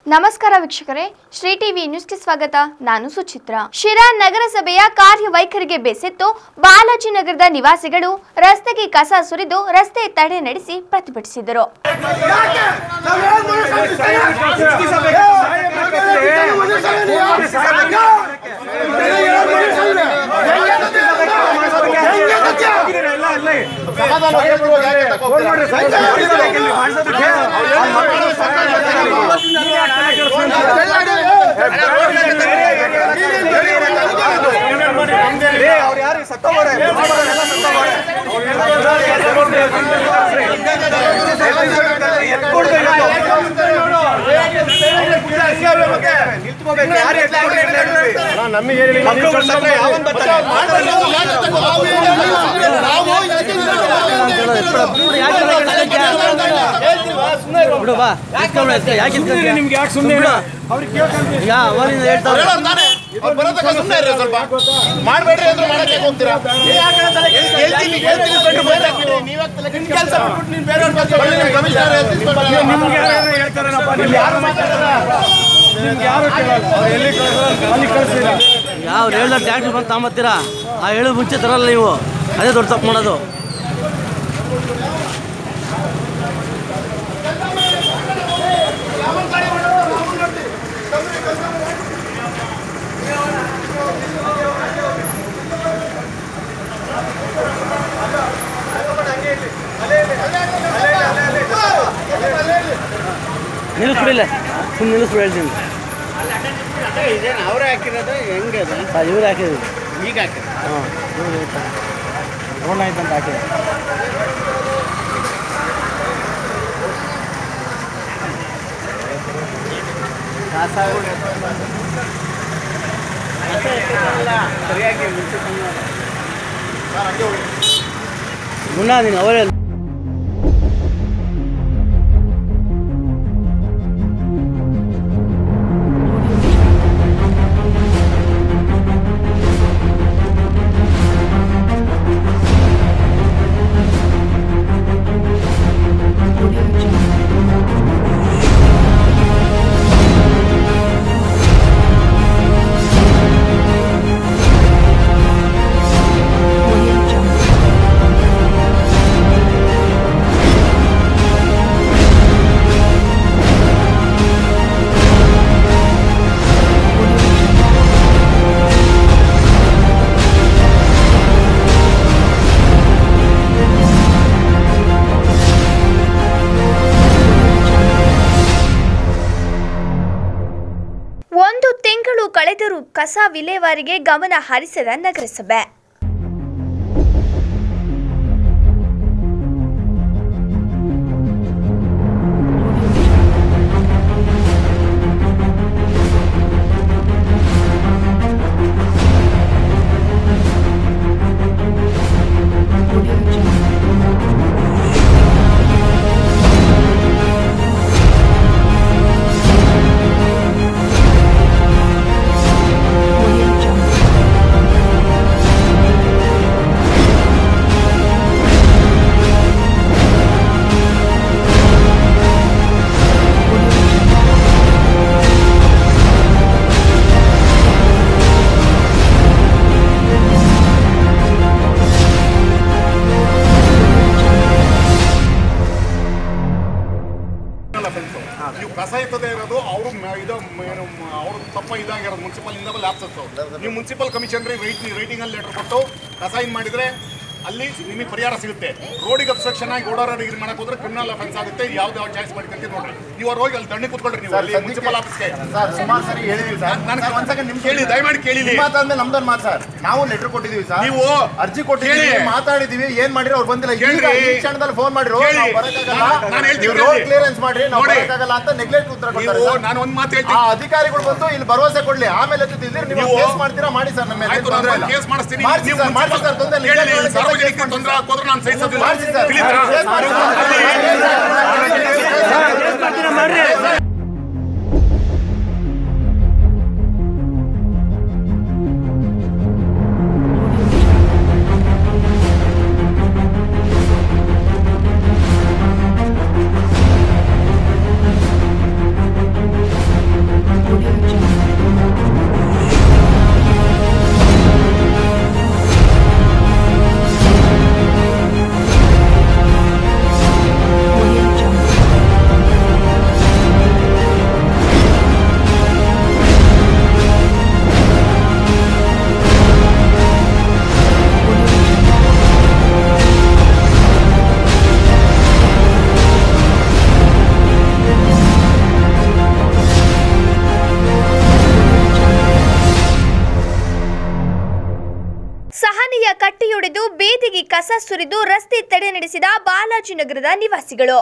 ನಮಸ್ಕಾರ ವೀಕ್ಷಕರೇ ಶ್ರೀ ಟಿವಿ ನ್ಯೂಸ್ಗೆ ಸ್ವಾಗತ ನಾನು ಸುಚಿತ್ರ ಶಿರಾ ನಗರಸಭೆಯ ಕಾರ್ಯವೈಖರಿಗೆ ಬೇಸತ್ತು ಬಾಲಾಜಿನಗರದ ನಿವಾಸಿಗಳು ರಸ್ತೆಗೆ ಕಸ ಸುರಿದು ರಸ್ತೆ ತಡೆ ನಡೆಸಿ ಪ್ರತಿಭಟಿಸಿದರು ಅವ್ರು ಯಾರು ಸತ್ತೋಗೋರೆ ನಿಲ್ತ್ಕೋಬೇಕು ಯಾರು ಮಕ್ಕಳು ಸತ್ರೆ ಯಾವನ್ ಬರ್ತಾನೆ ಬಿಡು ಬಾ ಇಸ್ಕೊಂಬಿಡು ಅಷ್ಟೇ ಯಾಕೆ ಇಸ್ಕೊಂತೀಯ? ನಿಮ್ಗೆ ಯಾಕೆ ಸುಮ್ಮನೆ ಈಗ ಅವರಿಂದ ಹೇಳ್ತಾರೆ ಮಾಡ್ಬೇಡ್ರಿ ಅಂದ್ರೆ ಮಾಡಕ್ಕೆ ಹೋಗ್ತೀರಾ ಹೇಳ್ತೀನಿ ಹೇಳ್ತೀನಿ ಸ್ವಲ್ಪ ಬೈದಾಕ್ಬಿಡಿ. ನೀವ್ಯಾಕ್ ತಲೆ ಕೆಡ್ಸ್ಕೊಳ್ತೀರಾ? ಒಳ್ಳೆ ನಿಮ್ ಕಮಿಷನರ್ ಹೇಳ್ತೀನಿ ಸ್ವಲ್ಪ ನಾನು- ನಿಮ್ಗೆ ಯಾರು ಹೇಳ್ತಾರೇನಪ್ಪ ನಿಮ್ಗೆ ಯಾರು ನಿಮ್ಗೆ ಯಾರು ಕೇಳಲ್ಲ ಅವ್ರು ಎಲ್ಲಿ ಕಳ್ಸಲ್ಲ ಅಲ್ಲಿ ಕಳ್ಸಿಲ್ಲ ಈಗ ಅವ್ರು ಹೇಳಿದ ಟ್ಯಾಕ್ಟ್ರಿ ಬಂದು ತಗೊಂಬತ್ತೀರಾ ಆ ಹೇಳೋ ಮುಂಚೆ ತರಲ್ಲ ನೀವು ಅದೇ ದೊಡ್ಡ ತಪ್ಪು ಮಾಡೋದು ನಿಲ್ಲಿಸ್ಬಿಡಿಲ್ಲ ಸುಮ್ಮನೆ ನಿಲ್ಲಿಸ್ಬಿಡಿ ಹೇಳ್ತೀನಿ ಅವರೇ ಹಾಕಿರೋದು ಹೆಂಗೆ ಅದು ಹಾಂ ಇವ್ರು ಹಾಕಿದ್ವಿ ಈಗ ಹಾಕಿರೋದು ಹಾಂ ಇವ್ರು ರೋಣ ಆಯ್ತಂತ ಹಾಕಿದೆ ಸರಿಯಾಗಿ ಮುಂಚೆ ಮುನ್ನ ನೀನು ಅವರೇ ಒಂದು ತಿಂಗಳು ಕಳೆದರೂ ಕಸ ವಿಲೇವಾರಿಗೆ ಗಮನ ಹರಿಸದ ನಗರಸಭೆ ನೀವು ಕಸ ಎತ್ತದೆ ಇರೋದು ಅವರು ಇದು ಏನು ಅವ್ರ ತಪ್ಪ ಇದಾಗಿರೋದು ಮುನ್ಸಿಪಲ್ ಇಂದ ಲ್ಯಾಪ್ಸಸ್ ನೀವು ಮುನ್ಸಿಪಲ್ ಕಮಿಷನರಿ ರೈಟ್ ರೈಟಿಂಗ್ ಅಲ್ಲಿ ಲೆಟರ್ ಕೊಟ್ಟು ಕಸ ಇನ್ ಮಾಡಿದ್ರೆ ಅಲ್ಲಿ ನಿಮಗೆ ಪರಿಹಾರ ಸಿಗುತ್ತೆ ರೋಡಿಗೆ ಅಬ್ಸ್ಟ್ರಕ್ಷನ್ ಆಗಿ ಓಡಾಡೋರಿಗೆ ಇದು ಮಾಡಕ್ ಹೋದ್ರೆ ಕ್ರಿಮಿನಲ್ ಅಫೆನ್ಸ್ ಆಗುತ್ತೆ ಯಾವ್ದು ಯಾವ ಚಾಯ್ಸ್ ಮಾಡ್ಕೊಂತೀವಿ ನೋಡ್ರಿ ನೀವು ಅವ್ರು ಹೋಗಿ ಅಲ್ಲಿ ದಂಡಿ ಕೂತ್ಕೊಳ್ರಿ ನೀವು ಅಲ್ಲಿ ಮುನ್ಸಿಪಲ್ ಆಫೀಸ್ಗೆ ಸರ್ ಸುಮಾರು ಸರಿ ಹೇಳಿದೀವಿ ಸರ್ ನಾನು ಸರ್, ಒಂದ್ second ನಿಮ್ ಕೇಳಿ ದಯಮಾಡಿ ಕೇಳಿ ನಿಮ್ಮ ಮಾತಾದ್ಮೇಲೆ ನಮ್ದೊಂದು ಮಾತು ಸರ್ ನಾವು ಲೆಟರ್ ಕೊಟ್ಟಿದೀವಿ ಸರ್ ನೀವು ಅರ್ಜಿ ಕೊಟ್ಟಿದ್ದೀವಿ ಕೇಳಿ. ಮಾತಾಡಿದೀವಿ ಏನ್ ಮಾಡಿರೋ ಅವ್ರು ಬಂದಿಲ್ಲ ಈಗ ಕೇಳ್ರಿ. ಈ ಕ್ಷಣದಲ್ಲಿ ಫೋನ್ ಮಾಡಿರೋ ಕೇಳಿ. ನಾವು ಬರಕ್ಕಾಗಲ್ಲ ನಾನು- ನಾನು ಹೇಳ್ತೀನಿ, ರೋಡ್ ಕೇಳಿ. ಕ್ಲಿಯರೆನ್ಸ್ ಮಾಡ್ರಿ ನಾವು ನೋಡಿ. ಬರಕ್ಕಾಗಲ್ಲ ಅಂತ ನೆಗ್ಲೆಕ್ಟ್ ಉತ್ತರ ಕೊಡ್ತಾರೆ ನೀವು ಸರ್. ನಾನು ಒಂದ್ ಮಾತು ಆ ಹೇಳ್ತೀನಿ ಅಧಿಕಾರಿಗಳು ಬಂದು ಇಲ್ಲಿ ಭರವಸೆ ಕೊಡ್ಲಿ ಆಮೇಲೆ ಎತ್ತಿದ್ರೆ ನೀವು ನೀವು- ಕೇಸ್ ಮಾಡ್ತೀರಾ ಮಾಡಿ ಸರ್ ನಮ್ಮ ಮೇಲೆ ಆಯ್ತು ತೊಂದ್ರೆ ನಾನು ಇಲ್ಲ. ಕೇಸ್ ಮಾಡಿಸ್ತೀನಿ ಮಾಡ್ಸಿ ನೀವು ಸರ್ ಮಾಡ್ಸಿ ಸರ್ ತೊಂದ್ರೆ ಇಲ್ಲ. ಕೇಳಿ ಕೇಸ್ ಸಾರ್ವಜನಿಕ ಮಾಡ್ಸಿ ತೊಂದರೆ ಹಾಕೋದ್ರೆ ನಾನು ಸಹಿಸೋದಿಲ್ಲ ಮಾಡ್ಸಿ ಸರ್ ತಿಳಿತಾ? ಕೇಸ್ ಮಾಡಿ ಸರ್. ಹೊಡೆದು ಬೀದಿಗೆ ಕಸ ಸುರಿದು ರಸ್ತೆ ತಡೆ ನಡೆಸಿದ ಬಾಲಾಜಿನಗರದ ನಿವಾಸಿಗಳು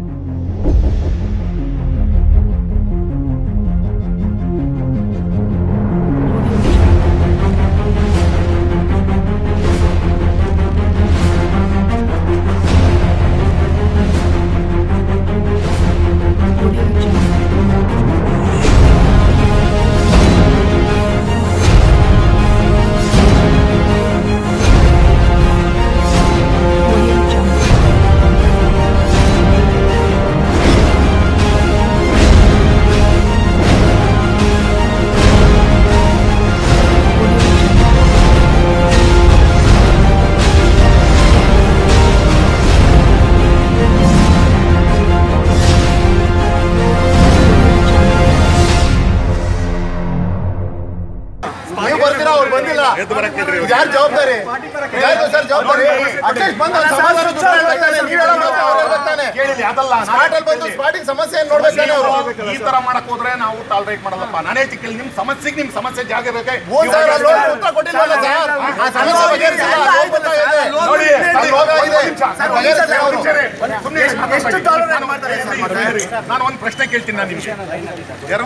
ನೀವು ಬರ್ತೀರಾ ಅವ್ರು ಬಂದಿಲ್ಲ ಎದ್ದು ಬರಕ್ ಹೇಳ್ರಿ ಇದು ಯಾರು ಜವಾಬ್ದಾರಿ ಯಾರು ಸರ್ ಜವಾಬ್ದಾರಿ ಅಟ್ಲೀಸ್ಟ್ ಬಂದು ಅಲ್ಲಿ ಸಮಾಧಾನ ಉತ್ತರ ಹೇಳ್ಬೇಕಾನೆ. ನೀವ್ ಹೇಳೋ ಮಾತು ಅವ್ರು ಹೇಳ್ಬೇಕಾನೆ. ಕೇಳಿಲ್ಲ ಅದಲ್ಲ ಸ್ಪಾಟ್ ಅಲ್ಲಿ ಬಂದು ಸ್ಪಾಟಿಗೆ ಸಮಸ್ಯೆ ನೋಡ್ಬೇಕಾನೆ ಅವರು ಈ ತರ ಮಾಡಕ್ ಹೋದ್ರೆ ನಾವು ಟಾಲರೇಟ್ ಮಾಡಲ್ಲಪ್ಪ ನಾನೇ ಚಿಕ್ಕ ನಿಮ್ ಸಮಸ್ಯೆಗೆ ನಿಮ್ ಸಮಸ್ಯೆ ಜಾಗ ಬೇಕಾ ಮೂರ್ ಸಾವಿರ ಲೋನ್ ಉತ್ತರ ಕೊಟ್ಟಿಲ್ವಲ್ಲ ಸರ್ ಆ ಸಮಸ್ಯೆ ಬಗೆಹರಿಸಿಲ್ಲ. ಅಲ್ಲಿ ಹೋಗಿ ಬರ್ತಾ ಇದೆ. ನೋಡಿ ಅಲ್ಲಿ ರೋಗ ಇದೆ. ಬಗೆಹರಿಸಿಲ್ಲ ಅವರು. ಸುಮ್ನೆ ಎಷ್ಟು tolerate ಮಾಡ್ತಾರೆ ಸರ್? ನಾನು ಒಂದು ಪ್ರಶ್ನೆ ಕೇಳ್ತೀನಿ ನಾನು ನಿಮ್ಗೆ ಯಾರು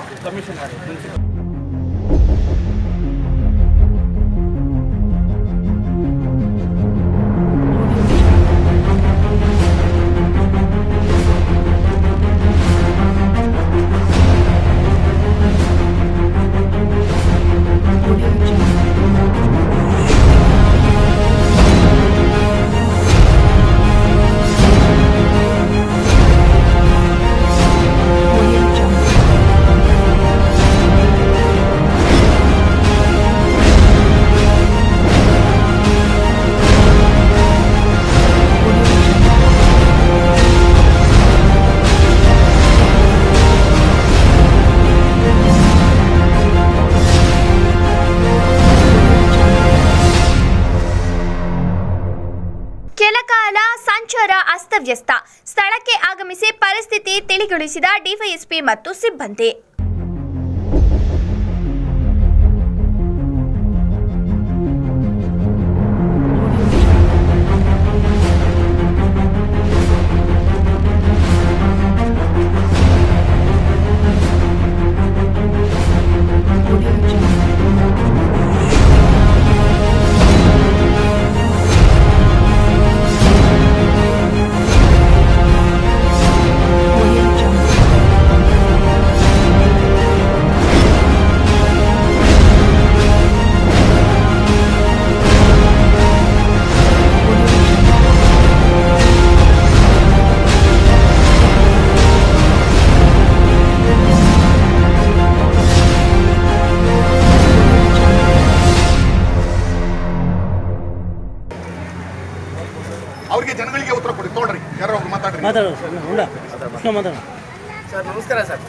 ಕೆಲಕಾಲ ಸಂಚಾರ ಅಸ್ತವ್ಯಸ್ತ ಸ್ಥಳಕ್ಕೆ ಆಗಮಿಸಿ ಪರಿಸ್ಥಿತಿ ತಿಳಿಗೊಳಿಸಿದ ಡಿವೈಎಸ್ಪಿ ಮತ್ತು ಸಿಬ್ಬಂದಿ ಅವ್ರಿಗೆ ಜನಗಳಿಗೆ ಉತ್ತರ ಕೊಡಿ ತೋಳ್ರಿ ಯಾರೋ ಒಬ್ರು ಮಾತಾಡ್ರಿ ಮಾತಾಡು ಉಂಡ ಮಾತಾಡು ಸರ್ ನಮಸ್ಕಾರ ಸರ್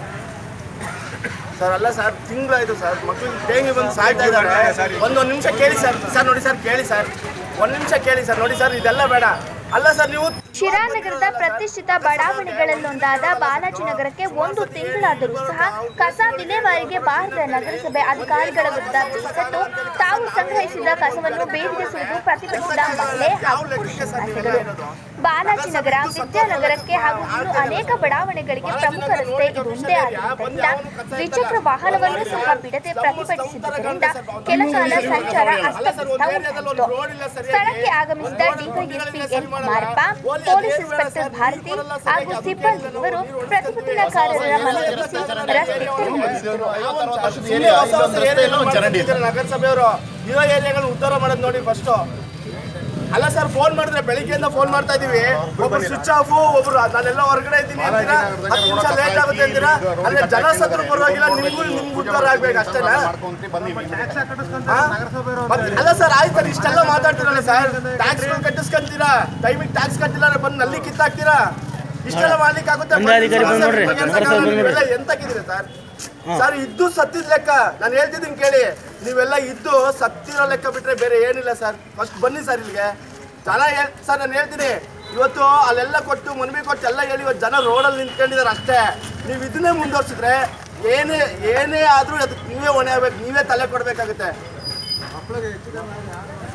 ಸರ್ ಅಲ್ಲ ಸರ್ ತಿಂಗಳಾಯ್ತು ಸರ್ ಮಕ್ಕಳು ಡೇಂಗಿ ಬಂದು ಸಾಯ್ತಾ ಇದ್ದಾರೆ ಒಂದೊಂದು ನಿಮಿಷ ಕೇಳಿ ಸರ್ ಸರ್ ನೋಡಿ ಸರ್ ಕೇಳಿ ಸರ್ ಒಂದು ನಿಮಿಷ ಕೇಳಿ ಸರ್ ನೋಡಿ ಸರ್ ಇದೆಲ್ಲ ಬೇಡ ಅಲ್ಲ ಸರ್ ನೀವು ಶಿರಾನಗರದ ಪ್ರತಿಷ್ಠಿತ ಬಡಾವಣೆಗಳಲ್ಲೊಂದಾದ ಬಾಲಾಜಿನಗರಕ್ಕೆ ಒಂದು ತಿಂಗಳಾದರೂ ಸಹ ಕಸ ವಿಲೇವಾರಿಗೆ ಬಾರದ ನಗರಸಭೆ ಅಧಿಕಾರಿಗಳ ವಿರುದ್ಧ ಬೇಸತ್ತು ತಾವು ಸಂಗ್ರಹಿಸಿದ ಕಸವನ್ನು ಬೇದಿಗೆ ಸುರಿದು ಪ್ರತಿಭಟಿಸಿದ ಮಹಿಳೆ ಹಾಗೂ ಪುರುಷ ನಿವಾಸಿಗಳು ಬಾಲಾಜಿನಗರ ವಿದ್ಯಾನಗರಕ್ಕೆ ಹಾಗೂ ಇನ್ನು ಅನೇಕ ಬಡಾವಣೆಗಳಿಗೆ ಪ್ರಮುಖ ರಸ್ತೆ ಇದೊಂದೇ ಆಗಿರುವುದರಿಂದ ದ್ವಿಚಕ್ರ ವಾಹನವನ್ನು ಸಹ ಬಿಡದೆ ಪ್ರತಿಭಟಿಸಿದ್ದರಿಂದ ಕೆಲಕಾಲ ಸಂಚಾರ ಅಸ್ತವ್ಯಸ್ತ ಉಂಟಾಯಿತು ಸ್ಥಳಕ್ಕೆ ಆಗಮಿಸಿದ DySP N Kumarappa police inspector Bharathi ಹಾಗೂ ಸಿಬ್ಬಂದಿಯವರು ಪ್ರತಿಭಟನಾಕಾರರ ಮನವೊಲಿಸಿ ರಸ್ತೆ ತೆರವು ನಡೆಸಿದರು ಏರಿಯಾ, ಇಲ್ಲೊಂದು ರಸ್ತೆ ಇಲ್ಲ, ಒಂದು ಚರಂಡಿ ಇಲ್ಲ. ನಗರಸಭೆಯವರು ಇರೋ ಏರಿಯಾಗಳನ್ನ ಉದ್ಧಾರ ಮಾಡೋದು ನೋಡಿ ಫಸ್ಟ್ ಅಲ್ಲ ಸರ್ ಫೋನ್ ಮಾಡಿದ್ರೆ ಬೆಳಿಗ್ಗೆಯಿಂದ ಫೋನ್ ಮಾಡ್ತಾ ಇದೀವಿ ಒಬ್ರು ಸ್ವಿಚ್ ಆಫ್ ಒಬ್ರು ನಾನೆಲ್ಲ ಹೊರಗಡೆ ಇದ್ದೀನಿ ಅಂತೀರಾ ಹತ್ತು ನಿಮಿಷ ಲೇಟ್ ಆಗುತ್ತೆ ಅಂತೀರಾ ಅಂದ್ರೆ ಜನ ಸತ್ರು ಪರವಾಗಿಲ್ಲ ನಿಮ್ಗೂ ನಿಮ್ಗೂ ಉದ್ಧಾರ ಆಗ್ಬೇಕು ಅಷ್ಟೇನಾ ಮಾಡ್ಕೊಂತೀವಿ ಬನ್ನಿ ಹಾ? ಮತ್ತೆ ಅಲ್ಲ ಸರ್ ಆಯ್ತು ಸರ್ ಇಷ್ಟೆಲ್ಲ ಮಾತಾಡ್ತೀರಲ್ಲ ಸರ್ ಟ್ಯಾಕ್ಸ್ ಕಟ್ಟಿಸ್ಕೊಂತೀರಾ ಟೈಮಿಗೆ ಟ್ಯಾಕ್ಸ್ ಕಟ್ಟಿಲ್ಲ ಅಂದ್ರೆ ಬಂದು ನಲ್ಲಿ ಕಿತ್ತಾಕ್ತೀರಾ ಇಷ್ಟೆಲ್ಲ ಮಾಡ್ಲಿಕ್ಕೆ ಆಗುತ್ತೆ ಒಂದೇ ಅಧಿಕಾರಿ ಬಂದ್ ನೋಡ್ರಿ, ನಗರಸಭೆ ಬಂದ್ ನೋಡ್ರಿ. ಎಂತಕ್ಕಿದ್ರೆ ಸರ್ ಸರ್ ಇದ್ದು ಸತ್ತಿದ ಲೆಕ್ಕ ನಾನು ಹೇಳ್ತಿದ್ದೀನಿ ಕೇಳಿ ನೀವೆಲ್ಲ ಇದ್ದು ಸತ್ತಿರೋ ಲೆಕ್ಕ ಬಿಟ್ರೆ ಬೇರೆ ಏನಿಲ್ಲ ಸರ್ ಫಸ್ಟ್ ಬನ್ನಿ ಸರ್ ಇಲ್ಲಿಗೆ ಜನ ಹೇಳ್ ಸರ್ ನಾನು ಹೇಳ್ತೀನಿ ಇವತ್ತು ಅಲ್ಲೆಲ್ಲ ಕೊಟ್ಟು ಮನವಿ ಕೊಟ್ಟು ಎಲ್ಲ ಹೇಳಿ ಇವತ್ತು ಜನ ರೋಡಲ್ಲಿ ನಿಂತ್ಕೊಂಡಿದ್ದಾರೆ ಅಷ್ಟೇ ನೀವು ಇದನ್ನೇ ಮುಂದುವರ್ಸಿದ್ರೆ ಏನೇ ಏನೇ ಆದರೂ ಅದಕ್ಕೆ ನೀವೇ ಹೊಣೆ ಆಗ್ಬೇಕು ನೀವೇ ತಲೆ ಕೊಡಬೇಕಾಗುತ್ತೆ